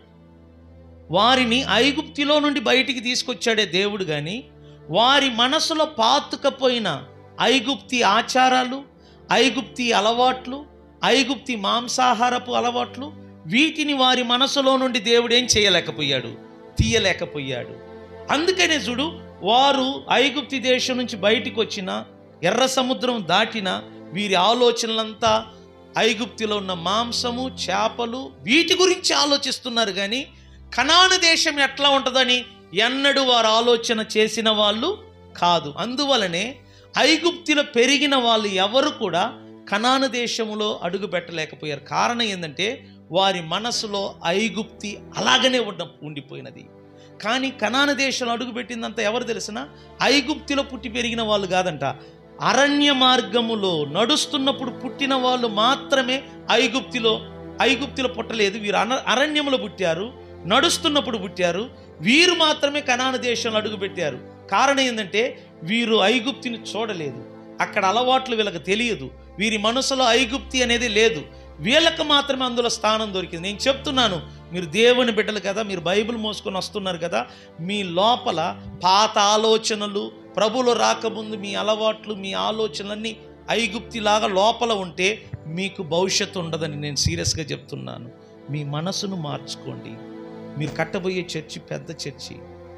వారిని ఐగుప్తిలో నుండి బయటికి తీసుకొచ్చాడే దేవుడు కానీ వారి మనసులో పాతుకపోయిన ఐగుప్తి ఆచారాలు ఐగుప్తి అలవాట్లు ఐగుప్తి మాంసాహారపు అలవాట్లు వీటిని వారి మనసులో నుండి దేవుడు ఏం చేయలేకపోయాడు తీయలేకపోయాడు అందుకనే చూడు వారు ఐగుప్తి దేశం నుంచి బయటికి వచ్చిన ఎర్ర సముద్రం దాటిన వీరి ఆలోచనలంతా ఐగుప్తిలో ఉన్న మాంసము చేపలు వీటి గురించి ఆలోచిస్తున్నారు కానీ కనాను దేశం ఎట్లా ఉంటుందని ఎన్నడూ వారు ఆలోచన చేసిన వాళ్ళు కాదు అందువలనే ఐగుప్తిలో పెరిగిన వాళ్ళు ఎవరు కూడా కనాను దేశములో అడుగు పెట్టలేకపోయారు కారణం ఏంటంటే వారి మనసులో ఐగుప్తి అలాగనే ఉండ ఉండిపోయినది కానీ కనాను దేశంలో అడుగుపెట్టిందంతా ఎవరు తెలిసిన ఐగుప్తిలో పుట్టి పెరిగిన వాళ్ళు కాదంట అరణ్య మార్గములో నడుస్తున్నప్పుడు పుట్టిన వాళ్ళు మాత్రమే ఐగుప్తిలో ఐగుప్తిలో పుట్టలేదు వీరు అన అరణ్యములో పుట్టారు నడుస్తున్నప్పుడు పుట్టారు వీరు మాత్రమే కనాను దేశంలో అడుగుపెట్టారు కారణం ఏంటంటే వీరు ఐగుప్తిని చూడలేదు అక్కడ అలవాట్లు వీళ్ళకి తెలియదు వీరి మనసులో ఐగుప్తి అనేది లేదు వీళ్ళకి మాత్రమే అందులో స్థానం దొరికింది నేను చెప్తున్నాను మీరు దేవుని బిడ్డలు కదా మీరు బైబిల్ మోసుకొని వస్తున్నారు కదా మీ లోపల పాత ఆలోచనలు ప్రభులు రాకముందు మీ అలవాట్లు మీ ఆలోచనలన్నీ ఐగుప్తిలాగా లోపల ఉంటే మీకు భవిష్యత్తు ఉండదని నేను సీరియస్గా చెప్తున్నాను మీ మనసును మార్చుకోండి మీరు కట్టబోయే చర్చి పెద్ద చర్చి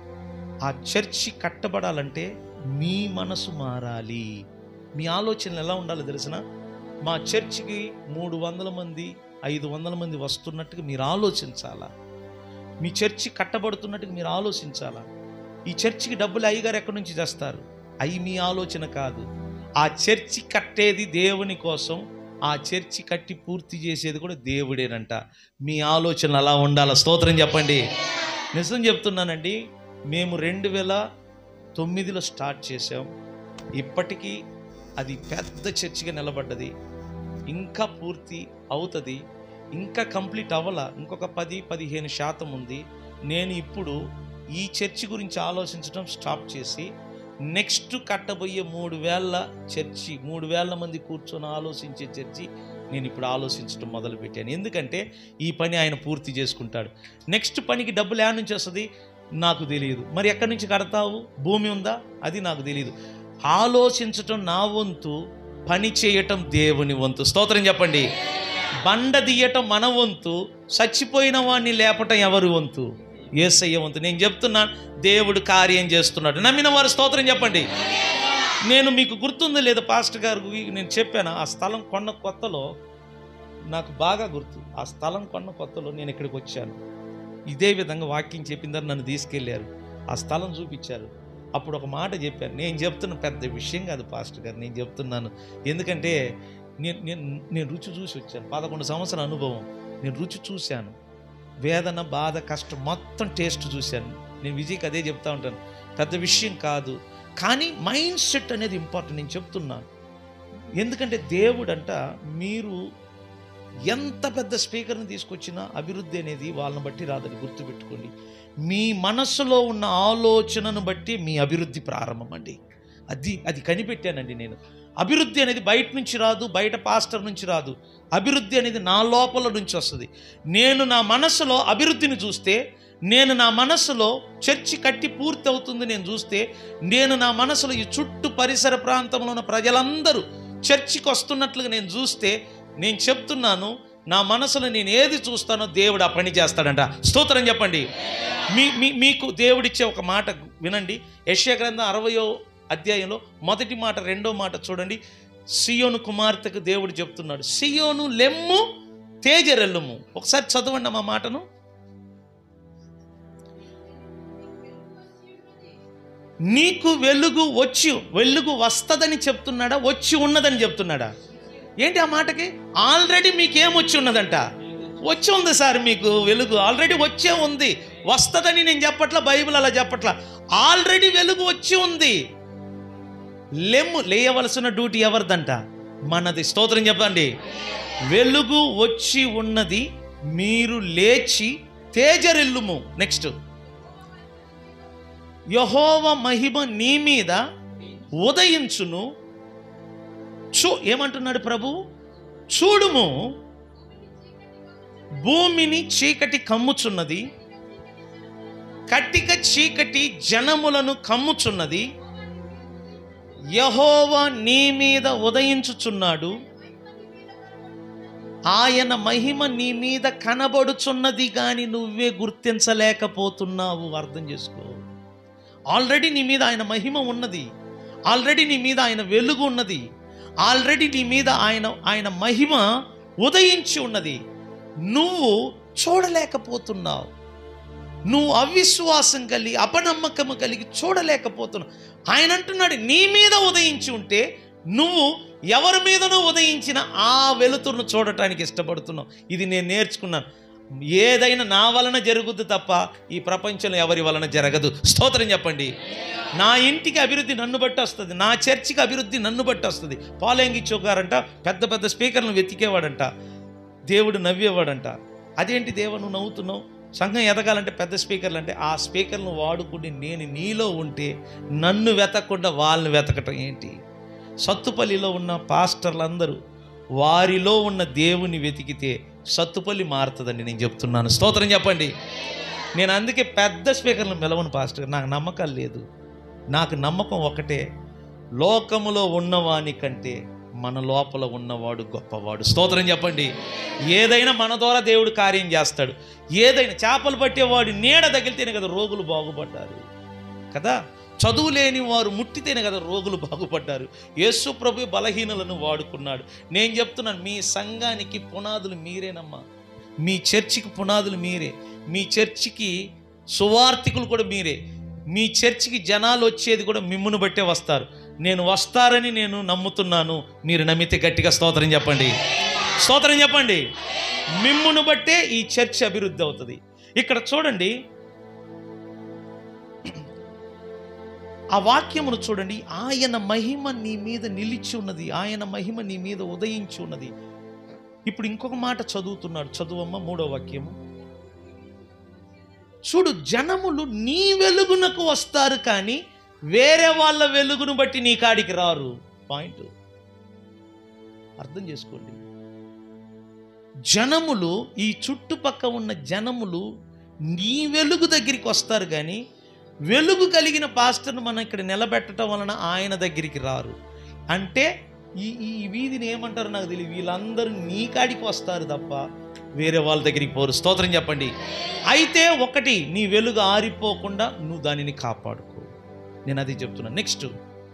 ఆ చర్చి కట్టబడాలంటే మీ మనసు మారాలి మీ ఆలోచనలు ఎలా ఉండాలో తెలిసిన మా చర్చికి మూడు వందల మంది ఐదు వందల మంది వస్తున్నట్టుగా మీరు ఆలోచించాలా మీ చర్చి కట్టబడుతున్నట్టుగా మీరు ఆలోచించాలా ఈ చర్చికి డబ్బులు అయ్యగారు ఎక్కడి నుంచి తెస్తారు అయి మీ ఆలోచన కాదు ఆ చర్చి కట్టేది దేవుని కోసం ఆ చర్చి కట్టి పూర్తి చేసేది కూడా దేవుడేనంట మీ ఆలోచనలు అలా ఉండాలి స్తోత్రం చెప్పండి నిజం చెప్తున్నానండి మేము రెండు వేల తొమ్మిదిలో స్టార్ట్ చేసాం ఇప్పటికీ అది పెద్ద చర్చిగా నిలబడ్డది ఇంకా పూర్తి అవుతుంది ఇంకా కంప్లీట్ అవ్వాల ఇంకొక పది పదిహేను శాతం ఉంది నేను ఇప్పుడు ఈ చర్చి గురించి ఆలోచించడం స్టాప్ చేసి నెక్స్ట్ కట్టబోయే మూడు వేల చర్చి మూడు వేల మంది కూర్చొని ఆలోచించే చర్చి నేను ఇప్పుడు ఆలోచించడం మొదలుపెట్టాను ఎందుకంటే ఈ పని ఆయన పూర్తి చేసుకుంటాడు నెక్స్ట్ పనికి డబ్బులు ఏడ నుంచి వస్తుంది నాకు తెలియదు మరి ఎక్కడి నుంచి కడతావు భూమి ఉందా అది నాకు తెలియదు ఆలోచించటం నా వంతు పని చేయటం దేవుని వంతు స్తోత్రం చెప్పండి బండ తీయటం మన వంతు చచ్చిపోయిన వాడిని లేపటం ఎవరి వంతు ఏసయ్య వంతు నేను చెప్తున్నాను దేవుడు కార్యం చేస్తున్నాడు నమ్మిన వారు స్తోత్రం చెప్పండి నేను మీకు గుర్తుంది లేదా పాస్టర్ గారు నేను చెప్పాను ఆ స్థలం కొన్న కొత్తలో నాకు బాగా గుర్తు ఆ స్థలం కొన్న కొత్తలో నేను ఇక్కడికి వచ్చాను ఇదే విధంగా వాక్యం చెప్పిందని నన్ను తీసుకెళ్ళారు ఆ స్థలం చూపించారు అప్పుడు ఒక మాట చెప్పాను నేను చెప్తున్న పెద్ద విషయం కాదు పాస్టర్ గారు నేను చెప్తున్నాను ఎందుకంటే నేను నేను నేను రుచి చూసి వచ్చాను పదకొండు సంవత్సరాల అనుభవం నేను రుచి చూశాను వేదన బాధ కష్టం మొత్తం టేస్ట్ చూశాను నేను విజయ్కి అదే చెప్తా ఉంటాను పెద్ద విషయం కాదు కానీ మైండ్ సెట్ అనేది ఇంపార్టెంట్ నేను చెప్తున్నాను ఎందుకంటే దేవుడంట మీరు ఎంత పెద్ద స్పీకర్ని తీసుకొచ్చినా అభివృద్ధి అనేది వాళ్ళని బట్టి రాదని గుర్తుపెట్టుకోండి మీ మనస్సులో ఉన్న ఆలోచనను బట్టి మీ అభివృద్ధి ప్రారంభం అండి అది అది కనిపెట్టానండి నేను అభివృద్ధి అనేది బయట నుంచి రాదు బయట పాస్టర్ నుంచి రాదు అభివృద్ధి అనేది నా లోపల నుంచి వస్తుంది నేను నా మనస్సులో అభివృద్ధిని చూస్తే నేను నా మనస్సులో చర్చి కట్టి పూర్తి అవుతుంది నేను చూస్తే నేను నా మనసులో ఈ చుట్టూ పరిసర ప్రాంతంలో ఉన్న ప్రజలందరూ చర్చికి వస్తున్నట్లుగా నేను చూస్తే నేను చెప్తున్నాను నా మనసులో నేను ఏది చూస్తానో దేవుడు ఆ పని చేస్తాడంట స్తోత్రం చెప్పండి మీ మీ మీకు దేవుడిచ్చే ఒక మాట వినండి యశ్య గ్రంథం అరవయో అధ్యాయంలో మొదటి మాట రెండో మాట చూడండి సియోను కుమార్తెకు దేవుడు చెప్తున్నాడు సియోను లెమ్ము తేజరెల్లుము ఒకసారి చదవండి మా మాటను నీకు వెలుగు వచ్చి వెలుగు వస్తదని చెప్తున్నాడా వచ్చి ఉన్నదని చెప్తున్నాడా ఏంటి ఆ మాటకి ఆల్రెడీ మీకేం వచ్చి ఉన్నదంట వచ్చి ఉంది సార్ మీకు వెలుగు ఆల్రెడీ వచ్చే ఉంది వస్తదని నేను చెప్పట్లా బైబిల్ అలా చెప్పట్లా ఆల్రెడీ వెలుగు వచ్చి ఉంది లెమ్ము లేయవలసిన డ్యూటీ ఎవరిదంట మనది స్తోత్రం చెప్పండి వెలుగు వచ్చి ఉన్నది మీరు లేచి తేజరిల్లుము నెక్స్ట్ యహోవ మహిమ నీ మీద ఉదయించును చూ ఏమంటున్నాడు ప్రభు చూడుము భూమిని చీకటి కమ్ముచున్నది కట్టిక చీకటి జనములను కమ్ముచున్నది యహోవా నీ మీద ఉదయించుచున్నాడు ఆయన మహిమ నీ మీద కనబడుచున్నది కానీ నువ్వే గుర్తించలేకపోతున్నావు అర్థం చేసుకో ఆల్రెడీ నీ మీద ఆయన మహిమ ఉన్నది ఆల్రెడీ నీ మీద ఆయన వెలుగు ఉన్నది ఆల్రెడీ నీ మీద ఆయన ఆయన మహిమ ఉదయించి ఉన్నది నువ్వు చూడలేకపోతున్నావు నువ్వు అవిశ్వాసం కలిగి అపనమ్మకము కలిగి చూడలేకపోతున్నావు ఆయన అంటున్నాడు నీ మీద ఉదయించి ఉంటే నువ్వు ఎవరి మీదనో ఉదయించిన ఆ వెలుతురును చూడటానికి ఇష్టపడుతున్నావు ఇది నేను నేర్చుకున్నాను ఏదైనా నా వలన జరుగుద్ది తప్ప ఈ ప్రపంచంలో ఎవరి వలన జరగదు స్తోత్రం చెప్పండి నా ఇంటికి అభివృద్ధి నన్ను బట్టి వస్తుంది నా చర్చికి అభివృద్ధి నన్ను బట్టి వస్తుంది పాలేంగి చౌకారంట పెద్ద పెద్ద స్పీకర్లను వెతికేవాడంట దేవుడు నవ్వేవాడంట అదేంటి దేవ నువ్వు నవ్వుతున్నావు సంఘం ఎదగాలంటే పెద్ద స్పీకర్లు అంటే ఆ స్పీకర్లను వాడుకుని నేను నీలో ఉంటే నన్ను వెతకకుండా వాళ్ళని వెతకటం ఏంటి సత్తుపల్లిలో ఉన్న పాస్టర్లందరూ వారిలో ఉన్న దేవుని వెతికితే సత్తుపల్లి మారుతుందండి నేను చెప్తున్నాను స్తోత్రం చెప్పండి నేను అందుకే పెద్ద స్పీకర్లను పిలవను పాస్టర్ నాకు నమ్మకం లేదు నాకు నమ్మకం ఒకటే లోకములో ఉన్నవాని కంటే మన లోపల ఉన్నవాడు గొప్పవాడు స్తోత్రం చెప్పండి ఏదైనా మన ద్వారా దేవుడు కార్యం చేస్తాడు ఏదైనా చేపలు పట్టేవాడు నీడ తగిలితేనే కదా రోగులు బాగుపడ్డారు కదా చదువు లేని వారు ముట్టితేనే కదా రోగులు బాగుపడ్డారు యేసు ప్రభు బలహీనలను వాడుకున్నాడు నేను చెప్తున్నాను మీ సంఘానికి పునాదులు మీరేనమ్మా మీ చర్చికి పునాదులు మీరే మీ చర్చికి సువార్థికులు కూడా మీరే మీ చర్చికి జనాలు వచ్చేది కూడా మిమ్మును బట్టే వస్తారు నేను వస్తారని నేను నమ్ముతున్నాను మీరు నమ్మితే గట్టిగా స్తోత్రం చెప్పండి స్తోత్రం చెప్పండి మిమ్మును బట్టే ఈ చర్చ్ అభివృద్ధి అవుతుంది ఇక్కడ చూడండి ఆ వాక్యమును చూడండి ఆయన మహిమ నీ మీద నిలిచి ఉన్నది ఆయన మహిమ నీ మీద ఉదయించి ఉన్నది ఇప్పుడు ఇంకొక మాట చదువుతున్నాడు చదువమ్మ మూడో వాక్యము చూడు జనములు నీ వెలుగునకు వస్తారు కానీ వేరే వాళ్ళ వెలుగును బట్టి నీ కాడికి రారు పాయింట్ అర్థం చేసుకోండి జనములు ఈ చుట్టుపక్క ఉన్న జనములు నీ వెలుగు దగ్గరికి వస్తారు కానీ వెలుగు కలిగిన పాస్టర్ను మనం ఇక్కడ నిలబెట్టడం వలన ఆయన దగ్గరికి రారు అంటే ఈ ఈ వీధిని ఏమంటారు నాకు తెలియదు వీళ్ళందరూ నీ కాడికి వస్తారు తప్ప వేరే వాళ్ళ దగ్గరికి పోరు స్తోత్రం చెప్పండి అయితే ఒకటి నీ వెలుగు ఆరిపోకుండా నువ్వు దానిని కాపాడుకో నేను అది చెప్తున్నా నెక్స్ట్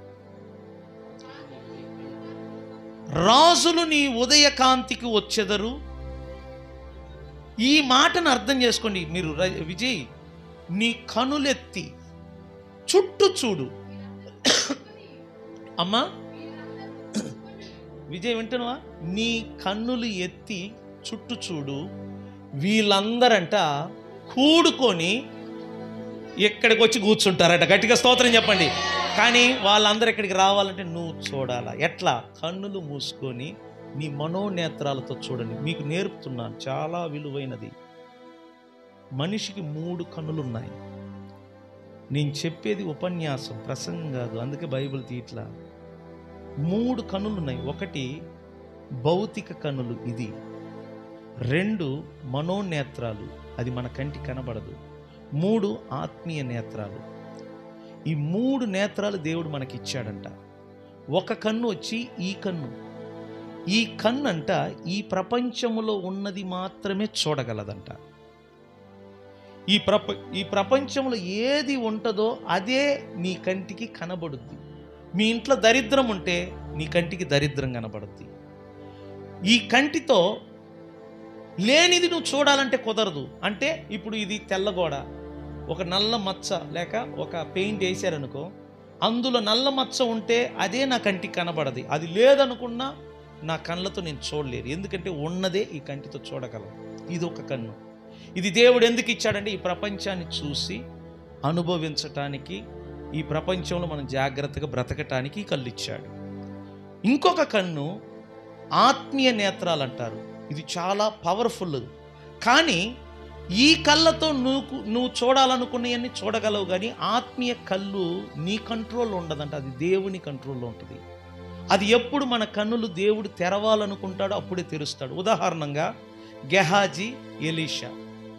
రాజులు నీ ఉదయకాంతికి వచ్చెదరు ఈ మాటను అర్థం చేసుకోండి మీరు ర- విజయ్ నీ కనులెత్తి చుట్టూ చూడు అమ్మా విజయ్ వింటున్నావా నీ కన్నులు ఎత్తి చుట్టూ చూడు వీళ్ళందరంట కూడుకొని ఇక్కడికి వచ్చి కూర్చుంటారట గట్టిగా స్తోత్రం చెప్పండి కానీ వాళ్ళందరూ ఇక్కడికి రావాలంటే నువ్వు చూడాలా ఎట్లా కన్నులు మూసుకొని నీ మనోనేత్రాలతో చూడండి మీకు నేర్పుతున్నాను చాలా విలువైనది మనిషికి మూడు కన్నులు ఉన్నాయి నేను చెప్పేది ఉపన్యాసం ప్రసంగం కాదు అందుకే బైబిల్ తీట్లా మూడు కన్నులు ఉన్నాయి ఒకటి భౌతిక కన్నులు ఇది రెండు మనోనేత్రాలు అది మన కంటికి కనబడదు మూడు ఆత్మీయ నేత్రాలు ఈ మూడు నేత్రాలు దేవుడు మనకి ఇచ్చాడంట ఒక కన్ను వచ్చి ఈ కన్ను ఈ కన్ను అంట ఈ ప్రపంచములో ఉన్నది మాత్రమే చూడగలదంట ఈ ప్రప ఈ ప్రపంచంలో ఏది ఉంటుందో అదే నీ కంటికి కనబడుద్ది మీ ఇంట్లో దరిద్రం ఉంటే నీ కంటికి దరిద్రం కనబడుద్ది ఈ కంటితో లేనిది నువ్వు చూడాలంటే కుదరదు అంటే ఇప్పుడు ఇది తెల్లగోడ ఒక నల్ల మచ్చ లేక ఒక పెయింట్ వేసారనుకో అందులో నల్ల మచ్చ ఉంటే అదే నా కంటికి కనబడదు అది లేదనుకున్నా నా కళ్ళతో నేను చూడలేరు ఎందుకంటే ఉన్నదే ఈ కంటితో చూడగలను ఇది ఒక కన్ను ఇది దేవుడు ఎందుకు ఇచ్చాడంటే ఈ ప్రపంచాన్ని చూసి అనుభవించటానికి ఈ ప్రపంచంలో మనం జాగ్రత్తగా బ్రతకటానికి ఈ కళ్ళు ఇచ్చాడు ఇంకొక కన్ను ఆత్మీయ నేత్రాలు అంటారు ఇది చాలా పవర్ఫుల్ కానీ ఈ కళ్ళతో నువ్వు నువ్వు చూడాలనుకున్నవన్నీ చూడగలవు కానీ ఆత్మీయ కళ్ళు నీ కంట్రోల్లో ఉండదంట అది దేవుని కంట్రోల్లో ఉంటుంది అది ఎప్పుడు మన కన్నులు దేవుడు తెరవాలనుకుంటాడో అప్పుడే తెరుస్తాడు ఉదాహరణంగా గెహాజీ ఎలీషా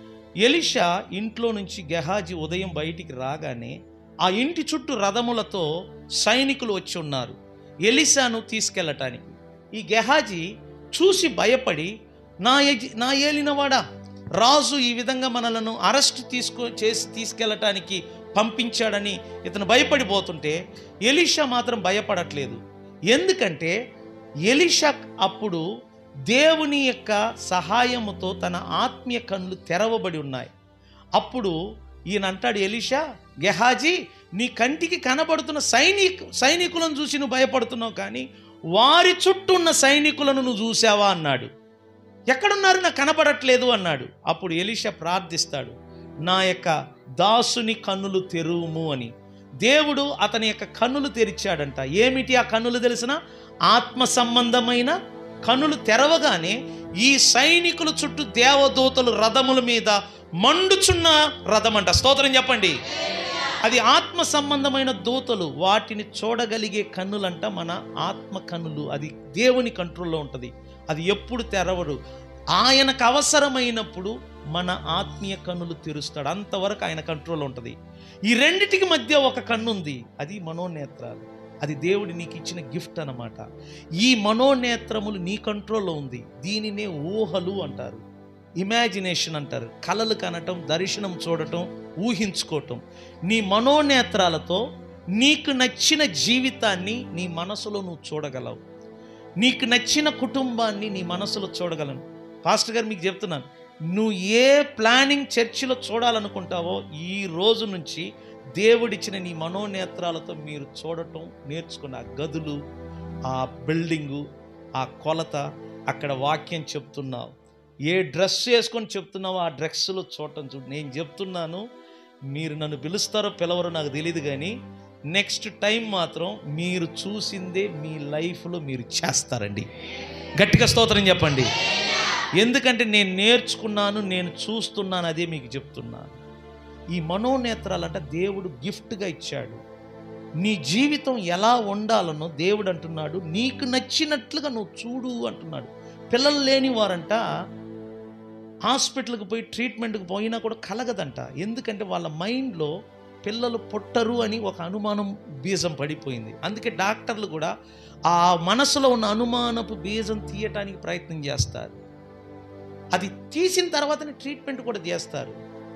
ఎలీషా ఇంట్లో నుంచి గెహాజీ ఉదయం బయటికి రాగానే ఆ ఇంటి చుట్టూ రథములతో సైనికులు వచ్చి ఉన్నారు ఎలిసాను తీసుకెళ్ళటానికి ఈ గెహాజీ చూసి భయపడి నా యజ నా ఏలినవాడా రాజు ఈ విధంగా మనలను అరెస్ట్ తీసుకో చేసి తీసుకెళ్ళటానికి పంపించాడని ఇతను భయపడిపోతుంటే ఎలీషా మాత్రం భయపడట్లేదు ఎందుకంటే ఎలీషా అప్పుడు దేవుని యొక్క సహాయముతో తన ఆత్మీయ కన్నులు తెరవబడి ఉన్నాయి అప్పుడు ఈయన అంటాడు ఎలీషా గెహాజీ నీ కంటికి కనబడుతున్న సైనిక సైనికులను చూసి నువ్వు భయపడుతున్నావు కానీ వారి చుట్టూ ఉన్న సైనికులను నువ్వు చూసావా అన్నాడు ఎక్కడున్నారు నాకు కనపడట్లేదు అన్నాడు అప్పుడు ఎలీషా ప్రార్థిస్తాడు నా యొక్క దాసుని కన్నులు తెరువుము అని దేవుడు అతని యొక్క కన్నులు తెరిచాడంట ఏమిటి ఆ కన్నులు తెలిసిన ఆత్మ సంబంధమైన కన్నులు తెరవగానే ఈ సైనికుల చుట్టూ దేవదూతలు రథముల మీద మండుచున్న రథం అంట స్తోత్రం చెప్పండి అది ఆత్మ సంబంధమైన దూతలు వాటిని చూడగలిగే కన్నులంట మన ఆత్మ కన్నులు అది దేవుని కంట్రోల్లో ఉంటుంది అది ఎప్పుడు తెరవడు ఆయనకు అవసరమైనప్పుడు మన ఆత్మీయ కన్నులు తెరుస్తాడు అంతవరకు ఆయన కంట్రోల్లో ఉంటుంది ఈ రెండిటికి మధ్య ఒక కన్ను ఉంది అది మనోనేత్రాలు అది దేవుడి నీకు ఇచ్చిన గిఫ్ట్ అన్నమాట ఈ మనోనేత్రములు నీ కంట్రోల్లో ఉంది దీనినే ఊహలు అంటారు ఇమాజినేషన్ అంటారు కలలు కనటం దర్శనం చూడటం ఊహించుకోవటం నీ మనోనేత్రాలతో నీకు నచ్చిన జీవితాన్ని నీ మనసులో నువ్వు చూడగలవు నీకు నచ్చిన కుటుంబాన్ని నీ మనసులో చూడగలను పాస్టర్ గారు మీకు చెప్తున్నాను నువ్వు ఏ ప్లానింగ్ చర్చిలో చూడాలనుకుంటావో ఈ రోజు నుంచి దేవుడిచ్చిన నీ మనోనేత్రాలతో మీరు చూడటం నేర్చుకున్న ఆ గదులు ఆ బిల్డింగు ఆ కొలత అక్కడ వాక్యం చెప్తున్నావు ఏ డ్రెస్ వేసుకొని చెప్తున్నావో ఆ డ్రెస్సులో చూడటం చూడు నేను చెప్తున్నాను మీరు నన్ను పిలుస్తారో పిలవరో నాకు తెలియదు కానీ నెక్స్ట్ టైం మాత్రం మీరు చూసిందే మీ లైఫ్లో మీరు చేస్తారండి గట్టిగా స్తోత్రం చెప్పండి ఎందుకంటే నేను నేర్చుకున్నాను నేను చూస్తున్నాను అదే మీకు చెప్తున్నాను ఈ మనోనేత్రాలంట దేవుడు గిఫ్ట్గా ఇచ్చాడు నీ జీవితం ఎలా ఉండాలనో దేవుడు అంటున్నాడు నీకు నచ్చినట్లుగా నువ్వు చూడు అంటున్నాడు పిల్లలు లేని వారంట హాస్పిటల్కి పోయి ట్రీట్మెంట్కి పోయినా కూడా కలగదంట ఎందుకంటే వాళ్ళ మైండ్లో పిల్లలు పుట్టరు అని ఒక అనుమానం బీజం పడిపోయింది అందుకే డాక్టర్లు కూడా ఆ మనసులో ఉన్న అనుమానపు బీజం తీయటానికి ప్రయత్నం చేస్తారు అది తీసిన తర్వాతనే ట్రీట్మెంట్ కూడా చేస్తారు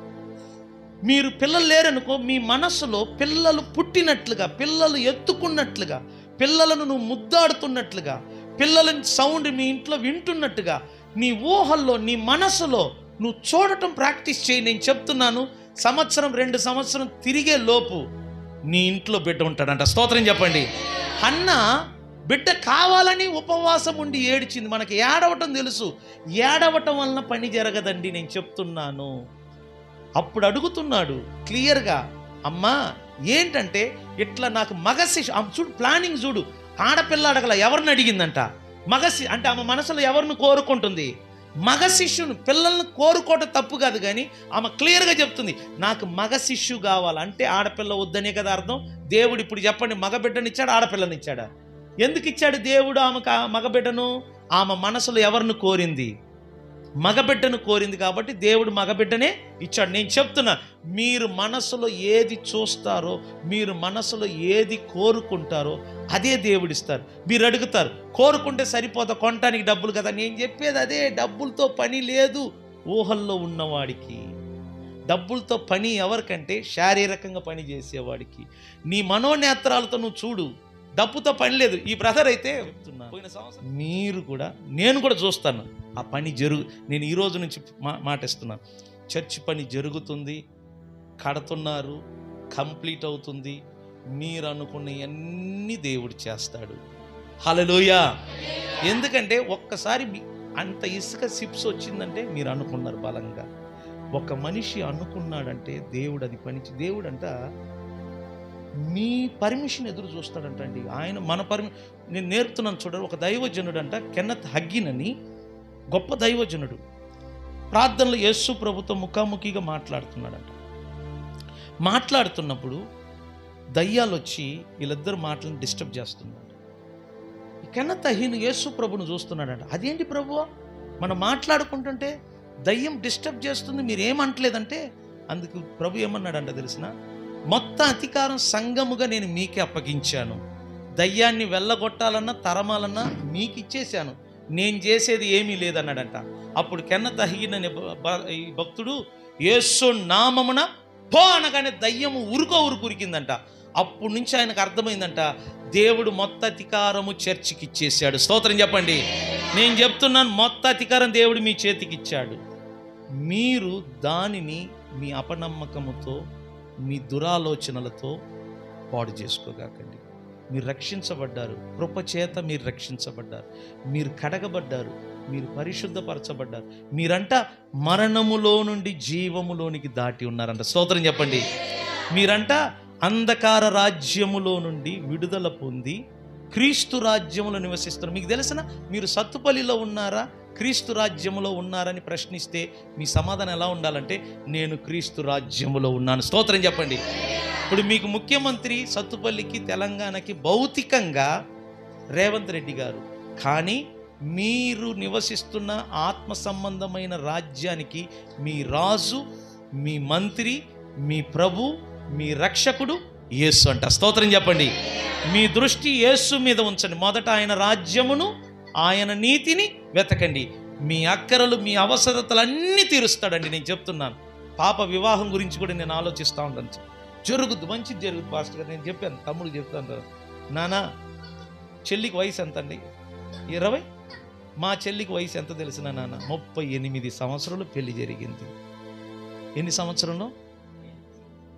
మీరు పిల్లలు లేరనుకో మీ మనసులో పిల్లలు పుట్టినట్లుగా పిల్లలు ఎత్తుకున్నట్లుగా పిల్లలను నువ్వు ముద్దాడుతున్నట్లుగా పిల్లల సౌండ్ మీ ఇంట్లో వింటున్నట్టుగా నీ ఊహల్లో నీ మనసులో నువ్వు చూడటం ప్రాక్టీస్ చేయి నేను చెప్తున్నాను సంవత్సరం రెండు సంవత్సరం తిరిగే లోపు నీ ఇంట్లో బిడ్డ ఉంటాడంట స్తోత్రం చెప్పండి అన్న బిడ్డ కావాలని ఉపవాసం ఉండి ఏడిచింది మనకి ఏడవటం తెలుసు ఏడవటం వలన పని జరగదండి నేను చెప్తున్నాను అప్పుడు అడుగుతున్నాడు క్లియర్గా అమ్మా ఏంటంటే ఇట్లా నాకు మగ శిశు ఆమె చూడు ప్లానింగ్ చూడు ఆడపిల్ల అడగల ఎవరిని అడిగిందంట మగ శి- అంటే ఆమె మనసులో ఎవరిని కోరుకుంటుంది మగ శిష్యును పిల్లల్ని కోరుకోవటం తప్పు కాదు కానీ ఆమె క్లియర్గా చెప్తుంది నాకు మగ శిష్యు కావాలి అంటే ఆడపిల్ల వద్దనే కదా అర్థం దేవుడు ఇప్పుడు చెప్పండి మగ బిడ్డనిచ్చాడు ఆడపిల్లనిచ్చాడా ఎందుకు ఇచ్చాడు దేవుడు ఆమెకు ఆ మగబిడ్డను ఆమె మనసులో ఎవరిని కోరింది మగబిడ్డను కోరింది కాబట్టి దేవుడు మగబిడ్డనే ఇచ్చాడు నేను చెప్తున్నా మీరు మనసులో ఏది చూస్తారో మీరు మనసులో ఏది కోరుకుంటారో అదే దేవుడిస్తారు మీరు అడుగుతారు కోరుకుంటే సరిపోతా కొనటానికి డబ్బులు కదా నేను చెప్పేది అదే డబ్బులతో పని లేదు ఊహల్లో ఉన్నవాడికి డబ్బులతో పని ఎవరికంటే శారీరకంగా పని చేసేవాడికి నీ మనోనేత్రాలతో నువ్వు చూడు డబ్బుతో పని లేదు ఈ బ్రదర్ అయితే చెప్తున్నా పోయిన సంవత్సరం మీరు కూడా నేను కూడా చూస్తాను ఆ పని జరుగు నేను ఈ రోజు నుంచి మా మాటిస్తున్నాను చర్చ్ పని జరుగుతుంది కడుతున్నారు కంప్లీట్ అవుతుంది మీరు అనుకున్న అన్ని దేవుడు చేస్తాడు హలలోయ ఎందుకంటే ఒక్కసారి మీ- అంత ఇసుక సిప్స్ వచ్చిందంటే మీరు అనుకున్నారు బలంగా ఒక మనిషి అనుకున్నాడంటే దేవుడు అది పని దేవుడు అంట మీ పర్మిషన్ ఎదురు చూస్తాడంటండి ఆయన మన పర్మి నేను నేర్పుతున్నాను చూడండి ఒక దైవజనుడు అంట కెన్నత్ హగ్గినని గొప్ప దైవజనుడు ప్రార్థనలో యేసు ప్రభుతో ముఖాముఖిగా మాట్లాడుతున్నాడంట మాట్లాడుతున్నప్పుడు దయ్యాలు వచ్చి వీళ్ళిద్దరు మాటలను డిస్టర్బ్ చేస్తున్నాడు ఈ కెన్నత్ అహీను యేసు ప్రభును చూస్తున్నాడంట అదేంటి ప్రభు మనం మాట్లాడుకుంటుంటే దయ్యం డిస్టర్బ్ చేస్తుంది మీరు ఏమంటలేదంటే అందుకు ప్రభు ఏమన్నాడంట తెలిసిన మొత్తం అధికారం సంగముగా నేను మీకే అప్పగించాను దయ్యాన్ని వెళ్ళగొట్టాలన్నా తరమాలన్నా మీకు ఇచ్చేశాను నేను చేసేది ఏమీ లేదన్నాడంట అప్పుడు కెన్న తహిగిన ఈ భక్తుడు యేసు నామమున పో అనగానే దయ్యము ఉరుకో ఉరుకు ఉరికిందంట అప్పటి నుంచి ఆయనకు అర్థమైందంట దేవుడు మొత్త అధికారము చర్చికి ఇచ్చేసాడు స్తోత్రం చెప్పండి నేను చెప్తున్నాను మొత్త అధికారం దేవుడు మీ చేతికి ఇచ్చాడు మీరు దానిని మీ అపనమ్మకముతో మీ దురాలోచనలతో పాడు చేసుకోగాకండి మీరు రక్షించబడ్డారు కృపచేత మీరు రక్షించబడ్డారు మీరు కడగబడ్డారు మీరు పరిశుద్ధపరచబడ్డారు మీరంట మరణములో నుండి జీవములోనికి దాటి ఉన్నారంట స్తోత్రం చెప్పండి మీరంట అంధకార రాజ్యములో నుండి విడుదల పొంది క్రీస్తు రాజ్యములో నివసిస్తున్నారు మీకు తెలిసిన మీరు సత్తుపల్లిలో ఉన్నారా క్రీస్తు రాజ్యములో ఉన్నారని ప్రశ్నిస్తే మీ సమాధానం ఎలా ఉండాలంటే నేను క్రీస్తు రాజ్యములో ఉన్నాను స్తోత్రం చెప్పండి ఇప్పుడు మీకు ముఖ్యమంత్రి సత్తుపల్లికి తెలంగాణకి భౌతికంగా రేవంత్ రెడ్డి గారు కానీ మీరు నివసిస్తున్న ఆత్మ సంబంధమైన రాజ్యానికి మీ రాజు మీ మంత్రి మీ ప్రభు మీ రక్షకుడు యేసు అంట స్తోత్రం చెప్పండి మీ దృష్టి యేసు మీద ఉంచండి మొదట ఆయన రాజ్యమును ఆయన నీతిని వెతకండి మీ అక్కరలు మీ అవసరతలన్నీ తీరుస్తాడండి నేను చెప్తున్నాను పాప వివాహం గురించి కూడా నేను ఆలోచిస్తూ ఉంటాను జరుగుద్ది మంచిది జరుగుద్ది పాస్టర్ గారు నేను చెప్పాను తమ్ముడు చెప్తాను కదా నానా చెల్లికి వయసు ఎంత అండి ఇరవై మా చెల్లికి వయసు ఎంత తెలిసిన నాన్న ముప్పై ఎనిమిది సంవత్సరాలు పెళ్లి జరిగింది ఎన్ని సంవత్సరంలో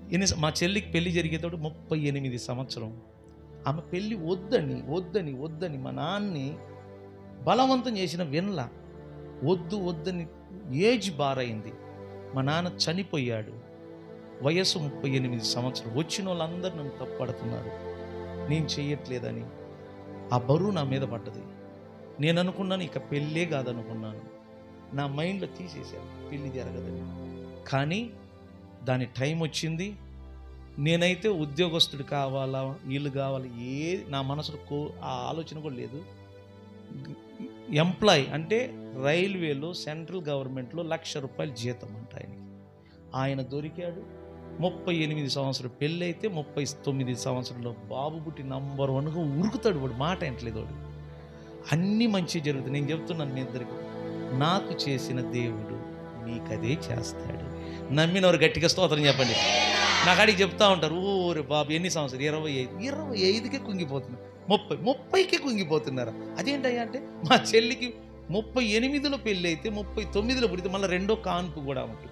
ఎన్ని మా చెల్లికి పెళ్లి జరిగేటప్పుడు ముప్పై ఎనిమిది సంవత్సరం ఆమె పెళ్ళి వద్దని వద్దని వద్దని మా నాన్ని బలవంతం చేసిన వినల వద్దు వద్దని ఏజ్ బారైంది మా నాన్న చనిపోయాడు వయస్సు ముప్పై ఎనిమిది సంవత్సరం వచ్చిన వాళ్ళందరూ నన్ను తప్పుపడుతున్నారు నేను చేయట్లేదని ఆ బరువు నా మీద పడ్డది నేను అనుకున్నాను ఇక పెళ్ళే కాదనుకున్నాను నా మైండ్లో తీసేశాను పెళ్ళి జరగదని కానీ దాని టైం వచ్చింది నేనైతే ఉద్యోగస్తుడు కావాలా వీళ్ళు కావాలి ఏ నా మనసులో కో ఆ ఆలోచన కూడా లేదు ఎంప్లాయ్ అంటే రైల్వేలో సెంట్రల్ గవర్నమెంట్లో లక్ష రూపాయలు జీతం అంట ఆయనకి ఆయన దొరికాడు ముప్పై ఎనిమిది సంవత్సరం పెళ్ళి అయితే ముప్పై తొమ్మిది సంవత్సరంలో బాబు పుట్టి నంబర్ వన్గా ఉరుకుతాడు వాడు మాట ఎంటలేదు వాడు అన్నీ మంచి జరుగుతుంది నేను చెప్తున్నాను మీ ఇద్దరికి నాకు చేసిన దేవుడు నీకదే చేస్తాడు నమ్మినవారు గట్టిగా స్తోత్రం చెప్పండి నాకు అడిగి చెప్తా ఉంటారు ఓరే బాబు ఎన్ని సంవత్సరాలు ఇరవై ఐదు ఇరవై ఐదుకే కుంగిపోతున్నారు ముప్పై ముప్పైకే కుంగిపోతున్నారు అదేంటయ్యా అంటే మా చెల్లికి ముప్పై ఎనిమిదిలో పెళ్ళి అయితే ముప్పై తొమ్మిదిలో పుడితే మళ్ళీ రెండో కాన్పు కూడా ఉంటుంది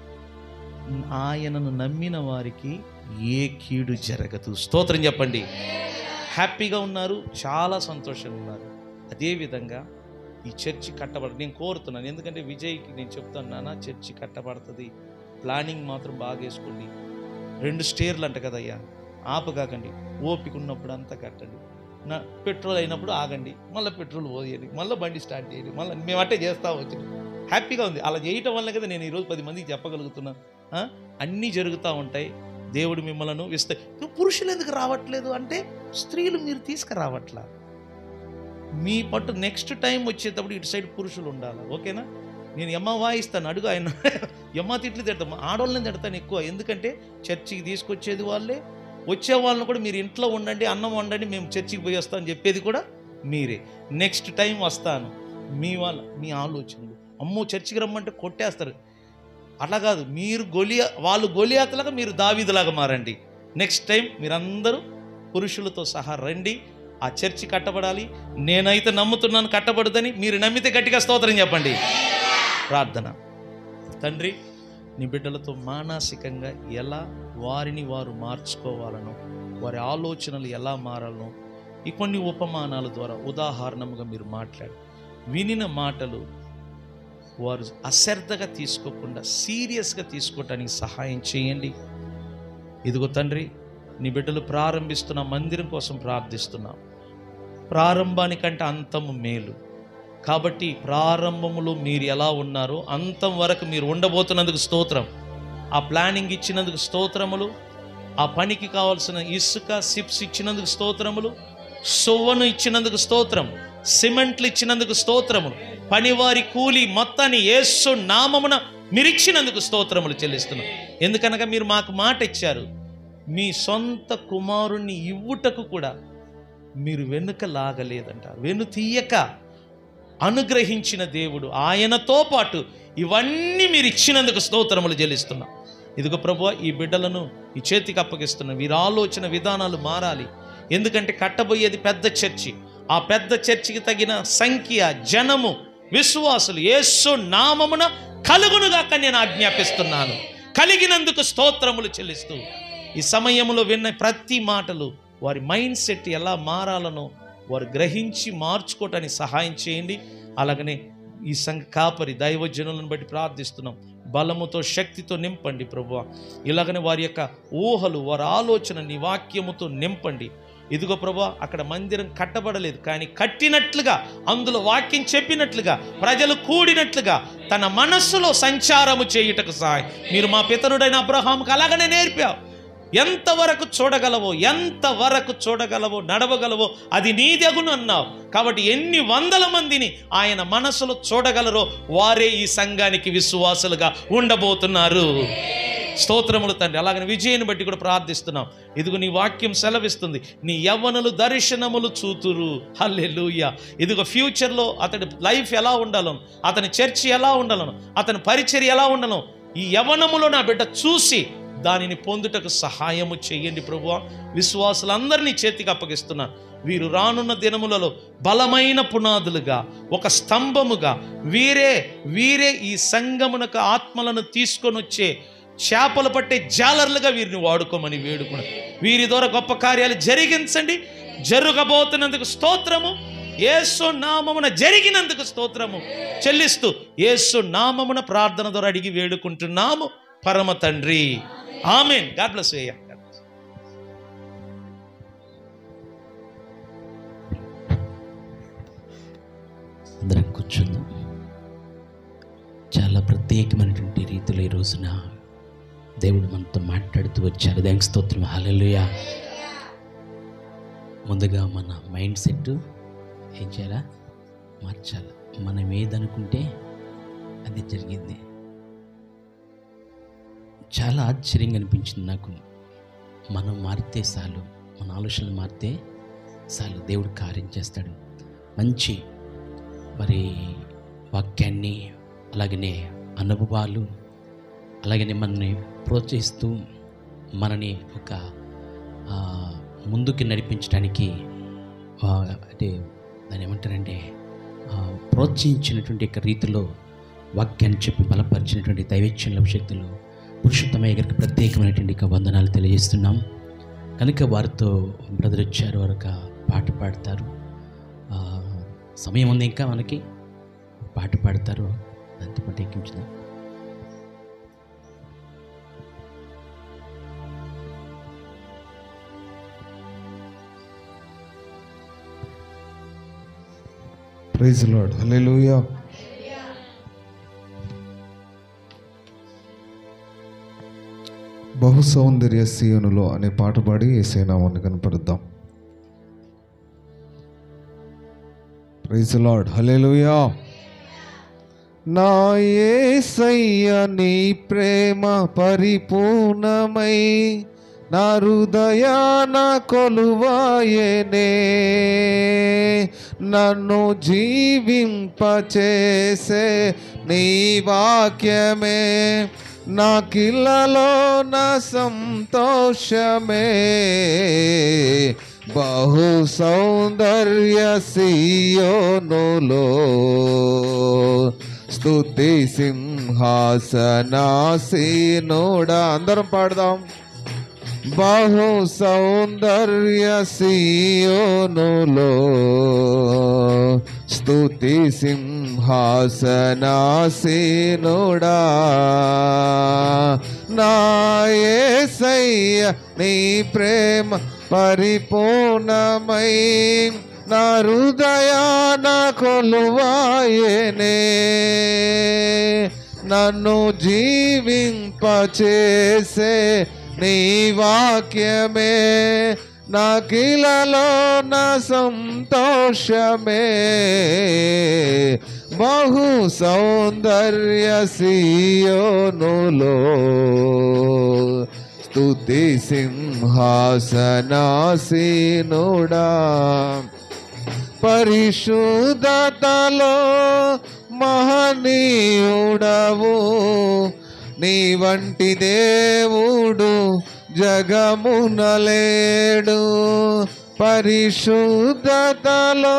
ఆయనను నమ్మిన వారికి ఏ కీడు జరగదు స్తోత్రం చెప్పండి హ్యాపీగా ఉన్నారు చాలా సంతోషంగా ఉన్నారు అదేవిధంగా ఈ చర్చి కట్టబడ నేను కోరుతున్నాను ఎందుకంటే విజయ్కి నేను చెప్తాను నాన్న చర్చి కట్టబడుతుంది ప్లానింగ్ మాత్రం బాగా వేసుకోండి రెండు స్టేర్లు అంట కదయ్యా ఆపకాకండి ఓపిక ఉన్నప్పుడు అంతా కట్టండి నా పెట్రోల్ అయినప్పుడు ఆగండి మళ్ళీ పెట్రోల్ పోయండి మళ్ళీ బండి స్టార్ట్ చేయండి మళ్ళీ మేము అట్టే చేస్తా వచ్చి హ్యాపీగా ఉంది అలా చేయటం వల్ల కదా నేను ఈరోజు పది మందికి చెప్పగలుగుతున్నాను ఆ? అన్నీ జరుగుతూ ఉంటాయి దేవుడు మిమ్మల్ని ఇస్తే పురుషులు ఎందుకు రావట్లేదు అంటే స్త్రీలు మీరు తీసుకురావట్లా మీ పట్టు నెక్స్ట్ టైం వచ్చేటప్పుడు ఇటు సైడ్ పురుషులు ఉండాలి ఓకేనా నేను ఎమ్మ వాయిస్తాను అడుగు ఆయన ఎమ్మ తిట్లు తిడతాం ఆడవాళ్ళని తిడతాను ఎక్కువ ఎందుకంటే చర్చికి తీసుకొచ్చేది వాళ్ళే వచ్చే వాళ్ళని కూడా మీరు ఇంట్లో ఉండండి అన్నం వండండి మేము చర్చికి పోయి వస్తామని చెప్పేది కూడా మీరే నెక్స్ట్ టైం వస్తాను మీ వాళ్ళ మీ ఆలోచనలు అమ్మో చర్చికి రమ్మంటే కొట్టేస్తారు అట్లా కాదు మీరు గొలియా వాళ్ళు గొలియాతలాగా మీరు దావీదులాగా మారండి నెక్స్ట్ టైం మీరందరూ పురుషులతో సహా రండి ఆ చర్చి కట్టబడాలి నేనైతే నమ్ముతున్నాను కట్టబడదని మీరు నమ్మితే గట్టిగా స్తోత్రం చెప్పండి ప్రార్థన తండ్రి నీ బిడ్డలతో మానసికంగా ఎలా వారిని వారు మార్చుకోవాలనో వారి ఆలోచనలు ఎలా మారాలనో ఈ కొన్ని ఉపమానాల ద్వారా ఉదాహరణముగా మీరు మాట్లాడు వినిన మాటలు వారు అశ్రద్ధగా తీసుకోకుండా సీరియస్గా తీసుకోవటానికి సహాయం చేయండి ఇదిగో తండ్రి నీ బిడ్డలు ప్రారంభిస్తున్న మందిరం కోసం ప్రార్థిస్తున్నాం ప్రారంభానికంటే అంతము మేలు కాబట్టి ప్రారంభములో మీరు ఎలా ఉన్నారో అంతం వరకు మీరు ఉండబోతున్నందుకు స్తోత్రం ఆ ప్లానింగ్ ఇచ్చినందుకు స్తోత్రములు ఆ పనికి కావాల్సిన ఇసుక సిప్స్ ఇచ్చినందుకు స్తోత్రములు సొవ్వను ఇచ్చినందుకు స్తోత్రం సిమెంట్లు ఇచ్చినందుకు స్తోత్రములు పనివారి కూలి మొత్తాన్ని యేసు నామమున మీరు ఇచ్చినందుకు స్తోత్రములు చెల్లిస్తున్నాం ఎందుకనగా మీరు మాకు మాట ఇచ్చారు మీ సొంత కుమారుణ్ణి ఇవ్వుటకు కూడా మీరు వెనుక లాగలేదంట వెను తీయక అనుగ్రహించిన దేవుడు ఆయనతో పాటు ఇవన్నీ మీరు ఇచ్చినందుకు స్తోత్రములు చెల్లిస్తున్నాం ఇదిగో ప్రభు ఈ బిడ్డలను ఈ చేతికి అప్పగిస్తున్నాం వీరి ఆలోచన విధానాలు మారాలి ఎందుకంటే కట్టబోయేది పెద్ద చర్చి ఆ పెద్ద చర్చికి తగిన సంఖ్య జనము విశ్వాసులు యేసు నామమున కలుగునుగాక నేను ఆజ్ఞాపిస్తున్నాను కలిగినందుకు స్తోత్రములు చెల్లిస్తూ ఈ సమయంలో విన్న ప్రతి మాటలు వారి మైండ్ సెట్ ఎలా మారాలనో వారు గ్రహించి మార్చుకోవటానికి సహాయం చేయండి అలాగనే ఈ సంఘ కాపరి దైవజనులను బట్టి ప్రార్థిస్తున్నాం బలముతో శక్తితో నింపండి ప్రభు ఇలాగనే వారి యొక్క ఊహలు వారి ఆలోచన నీ వాక్యముతో నింపండి ఇదిగో ప్రభా అక్కడ మందిరం కట్టబడలేదు కానీ కట్టినట్లుగా అందులో వాక్యం చెప్పినట్లుగా ప్రజలు కూడినట్లుగా తన మనస్సులో సంచారము చేయుటకు సహాయం మీరు మా పితరుడైన అబ్రహాంకి అలాగనే నేర్పావు ఎంతవరకు చూడగలవో ఎంతవరకు చూడగలవో నడవగలవో అది నీదగును అన్నావు కాబట్టి ఎన్ని వందల మందిని ఆయన మనసులో చూడగలరో వారే ఈ సంఘానికి విశ్వాసులుగా ఉండబోతున్నారు స్తోత్రములు తండ్రి అలాగని విజయాన్ని బట్టి కూడా ప్రార్థిస్తున్నాం ఇదిగో నీ వాక్యం సెలవిస్తుంది నీ యవ్వనులు దర్శనములు చూతురు హల్లెలూయ ఇదిగో ఫ్యూచర్లో అతడి లైఫ్ ఎలా ఉండాలను అతని చర్చి ఎలా ఉండాలను అతని పరిచర్య ఎలా ఉండాలను ఈ యవ్వనములో నా బిడ్డ చూసి దానిని పొందుటకు సహాయము చేయండి ప్రభు విశ్వాసులందరినీ చేతికి అప్పగిస్తున్నా వీరు రానున్న దినములలో బలమైన పునాదులుగా ఒక స్తంభముగా వీరే వీరే ఈ సంగమునకు ఆత్మలను తీసుకొని వచ్చే చేపలు పట్టే జాలర్లుగా వీరిని వాడుకోమని వేడుకున్నాం వీరి ద్వారా గొప్ప కార్యాలు జరిగించండి జరగబోతున్నందుకు స్తోత్రము యేసు నామమున జరిగినందుకు స్తోత్రము చెల్లిస్తూ యేసు నామమున ప్రార్థన ద్వారా అడిగి వేడుకుంటున్నాము పరమ తండ్రి ఆమెన్ గాడ్ బ్లెస్ అయ్యా అందరం కూర్చుందాం చాలా ప్రత్యేకమైనటువంటి రీతిలో ఈ రోజున దేవుడు మనతో మాట్లాడుతూ వచ్చారు దానికి స్తోత్రం హల్లెలూయా ముందుగా మన మైండ్ సెట్ ఏం చేయాలా మార్చాలి మనం ఏదనుకుంటే అది జరిగింది చాలా ఆశ్చర్యంగా అనిపించింది నాకు మనం మారితే చాలు మన ఆలోచనలు మారితే చాలు దేవుడు కార్యం చేస్తాడు మంచి మరి వాక్యాన్ని అలాగనే అనుభవాలు అలాగనే మనని ప్రోత్సహిస్తూ మనని ఒక ఆ, ముందుకి నడిపించడానికి ఆ, అంటే దాన్ని ఏమంటారంటే ఆ, ప్రోత్సహించినటువంటి యొక్క రీతిలో వాక్యాన్ని చెప్పి బలపరిచినటువంటి దైవచ్యంలో శక్తులు పురుషోత్తమయ్య గారికి ప్రత్యేకమైనటువంటి యొక్క వందనాలు తెలియజేస్తున్నాం కనుక వారితో బ్రదర్ వచ్చారు వారు ఒక పాట పాడతారు ఆ, సమయం ఉంది ఇంకా మనకి పాట పాడతారు దాంతో పాటు ఎక్కించుదాం ప్రైజ్ లాడ్ హల్లెలూయా బహు సౌందర్య సీయనులో అనే పాట పాడి ఏసైనామాన్ని కనపరుద్దాం ప్రైజ్ లాడ్ హల్లెలూయా నా యేసయ్య నీ ప్రేమ పరిపూర్ణమై నా హృదయాన కొలువాయనే నన్ను జీవింపచేసే నీ వాక్యమే నా కిల్లలో నా సంతోషమే బహు సౌందర్య సియోనులో స్తుతి సింహాసనాసీనుడా అందరం పాడదాం బహు సౌందర్య సియోనులో స్తుతి సింహాసనాసీనుడా నా యేసయ్య నీ ప్రేమ పరిపూర్ణమై నా హృదయాన కొలువాయనే నన్ను జీవింపచేసే నీ వాక్యమే నా కిలలో నా సంతోషమే బహు సౌందర్య సియోనులో స్తుతి సింహాసనాసీనుడా పరిశుద్ధతలో మహనీయుడవు నీ వంటి దేవుడు జగమునలేడు పరిశుద్ధతలో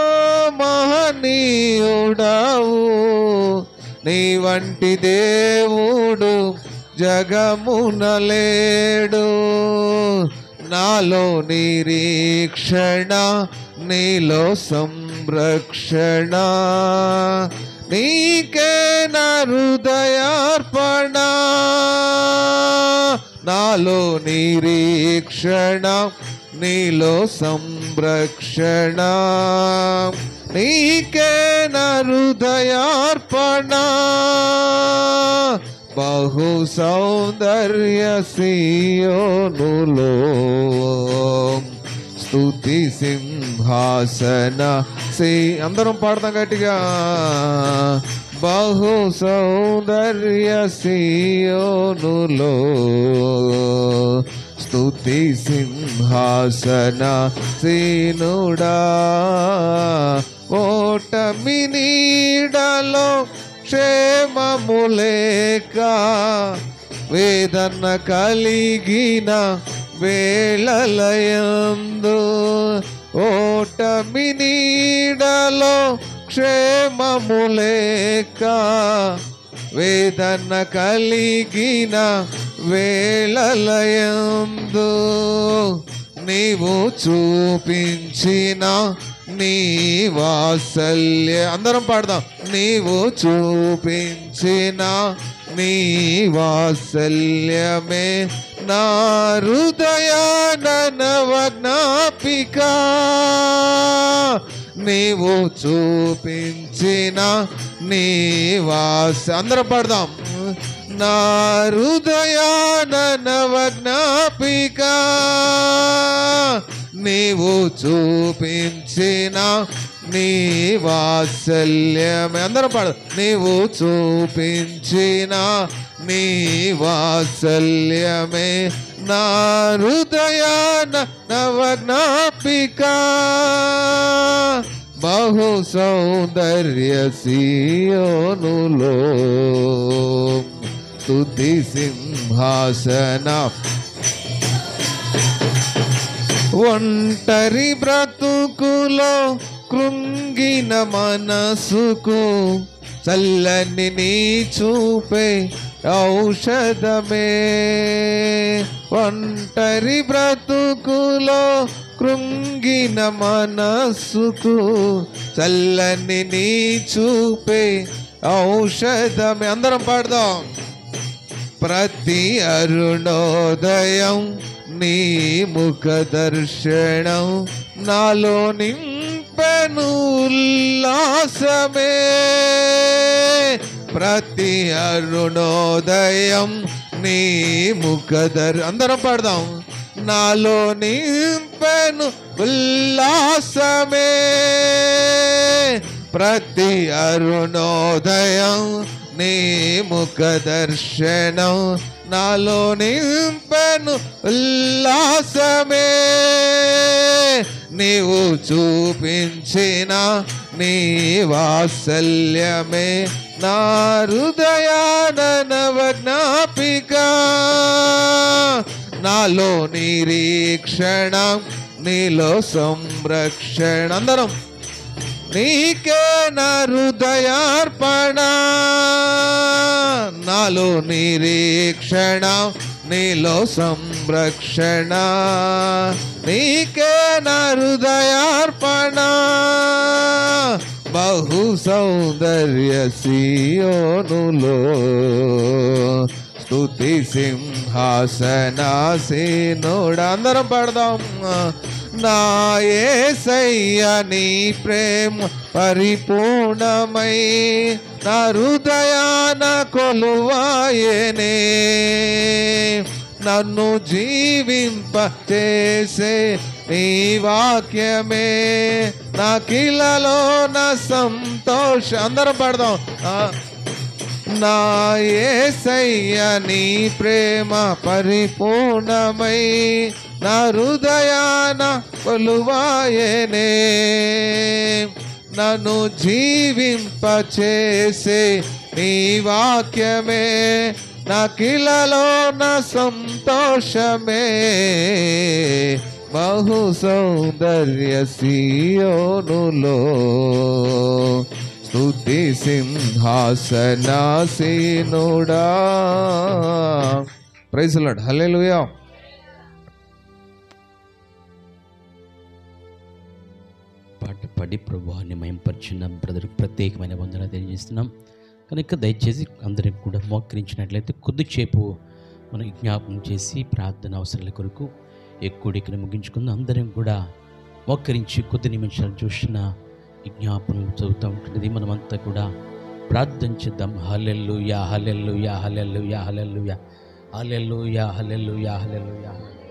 మహనీయుడవు నీ వంటి దేవుడు జగమునలేడు నాలో నిరీక్షణ నీలో సంరక్షణ నీకే నా హృదయార్పణ నాలో నిరీక్షణ నీలో సంరక్షణ నీకే నా హృదయార్పణ బహు సౌందర్య సియోనులో స్తుతి సింహాసన సి అందరం పాడతాం గట్టిగా బహు సౌందర్య సియోనులో స్తుతి సింహాసన సీనుడా ఓటమి నీడలో క్షేమములేక వేదన కలిగిన వేళలయందు ఓటమి నీడలో క్షేమములేక వేదన కలిగిన వేళలయందు నీవు చూపించిన నీ వాత్సల్య అందరం పాడదాం నీవు చూపించిన నీ వాత్సల్యమే నా హృదయానవజ్ఞాపిక నీవు చూపించిన నీ వాస అందరం పాడదాం నా హృదయానవజ్ఞాపిక నీవు చూపించిన నీ వాత్సల్యమే అందరం పాడు నీవు చూపించిన నీ వాత్సల్యమే నా హృదయాన నవజ్ఞాపిక బహు సౌందర్య సియోనులో స్తుతి సింహాసన ఒంటరి బ్రతుకులో కృంగిన మనసుకు చల్లని నీ చూపే ఔషధమే ఒంటరి బ్రతుకులో కృంగిన మనసుకు చల్లని నీ చూపే ఔషధమే అందరం పాడదాం ప్రతి అరుణోదయం నీ ముఖ దర్శనం నాలో నింపెను ఉల్లాసమే ప్రతి అరుణోదయం నీ ముఖ దర్ అందరం పాడదాం నాలో నింపెను ఉల్లాసమే ప్రతి అరుణోదయం నీ ముఖ దర్శనం నాలో నింపెను ఉల్లాసమే నీవు చూపించిన నీ వాత్సల్యమే నా హృదయానవజ్ఞాపిక నాలో నిరీక్షణ నీలో సంరక్షణ అందరం నీకే నా హృదయార్పణ నాలో నిరీక్షణ నీలో సంరక్షణ నీకే నా హృదయార్పణ బహు సౌందర్య సియోనులో స్తుతి సింహాసనాసీనుడ అందరం పాడదాం నా ఏసయ్య నీ ప్రేమ పరిపూర్ణమై నా హృదయాన కొలువాయనే నన్ను జీవింప చేసే నీ వాక్యమే నా కిలలో నా సంతోష అందరం పాడదాం ఆ, నా ఏసయ్య నీ ప్రేమ పరిపూర్ణమై నా హృదయాన కొలువాయనే నన్ను జీవింపచేసే నీ వాక్యమే నా కిలలో నా సంతోషమే బహు సౌందర్య సియోనులో స్తుతి సింహాసనాసీనుడా ప్రైజ్ లాడ్ హల్లెలూయా పాట పాడి ప్రభువాన్ని మయంపరిచిన బ్రదర్కి ప్రత్యేకమైన వందన తెలియజేస్తున్నాం కనుక దయచేసి అందరికి కూడా మోకరించినట్లయితే కొద్దిసేపు మనం జ్ఞాపకం చేసి ప్రార్థన అవసరాల కొరకు ఎక్కువ ఇక్కడ ముగించుకుందాం అందరం కూడా మోకరించి కొద్ది నిమిషాలు చూసిన ఈ జ్ఞాపనం చదువుతూ ఉంటుంది మనమంతా కూడా ప్రార్థన చేద్దాం hallelujah hallelujah hallelujah hallelujah hallelujah hallelujah hallelujah హలెల్లు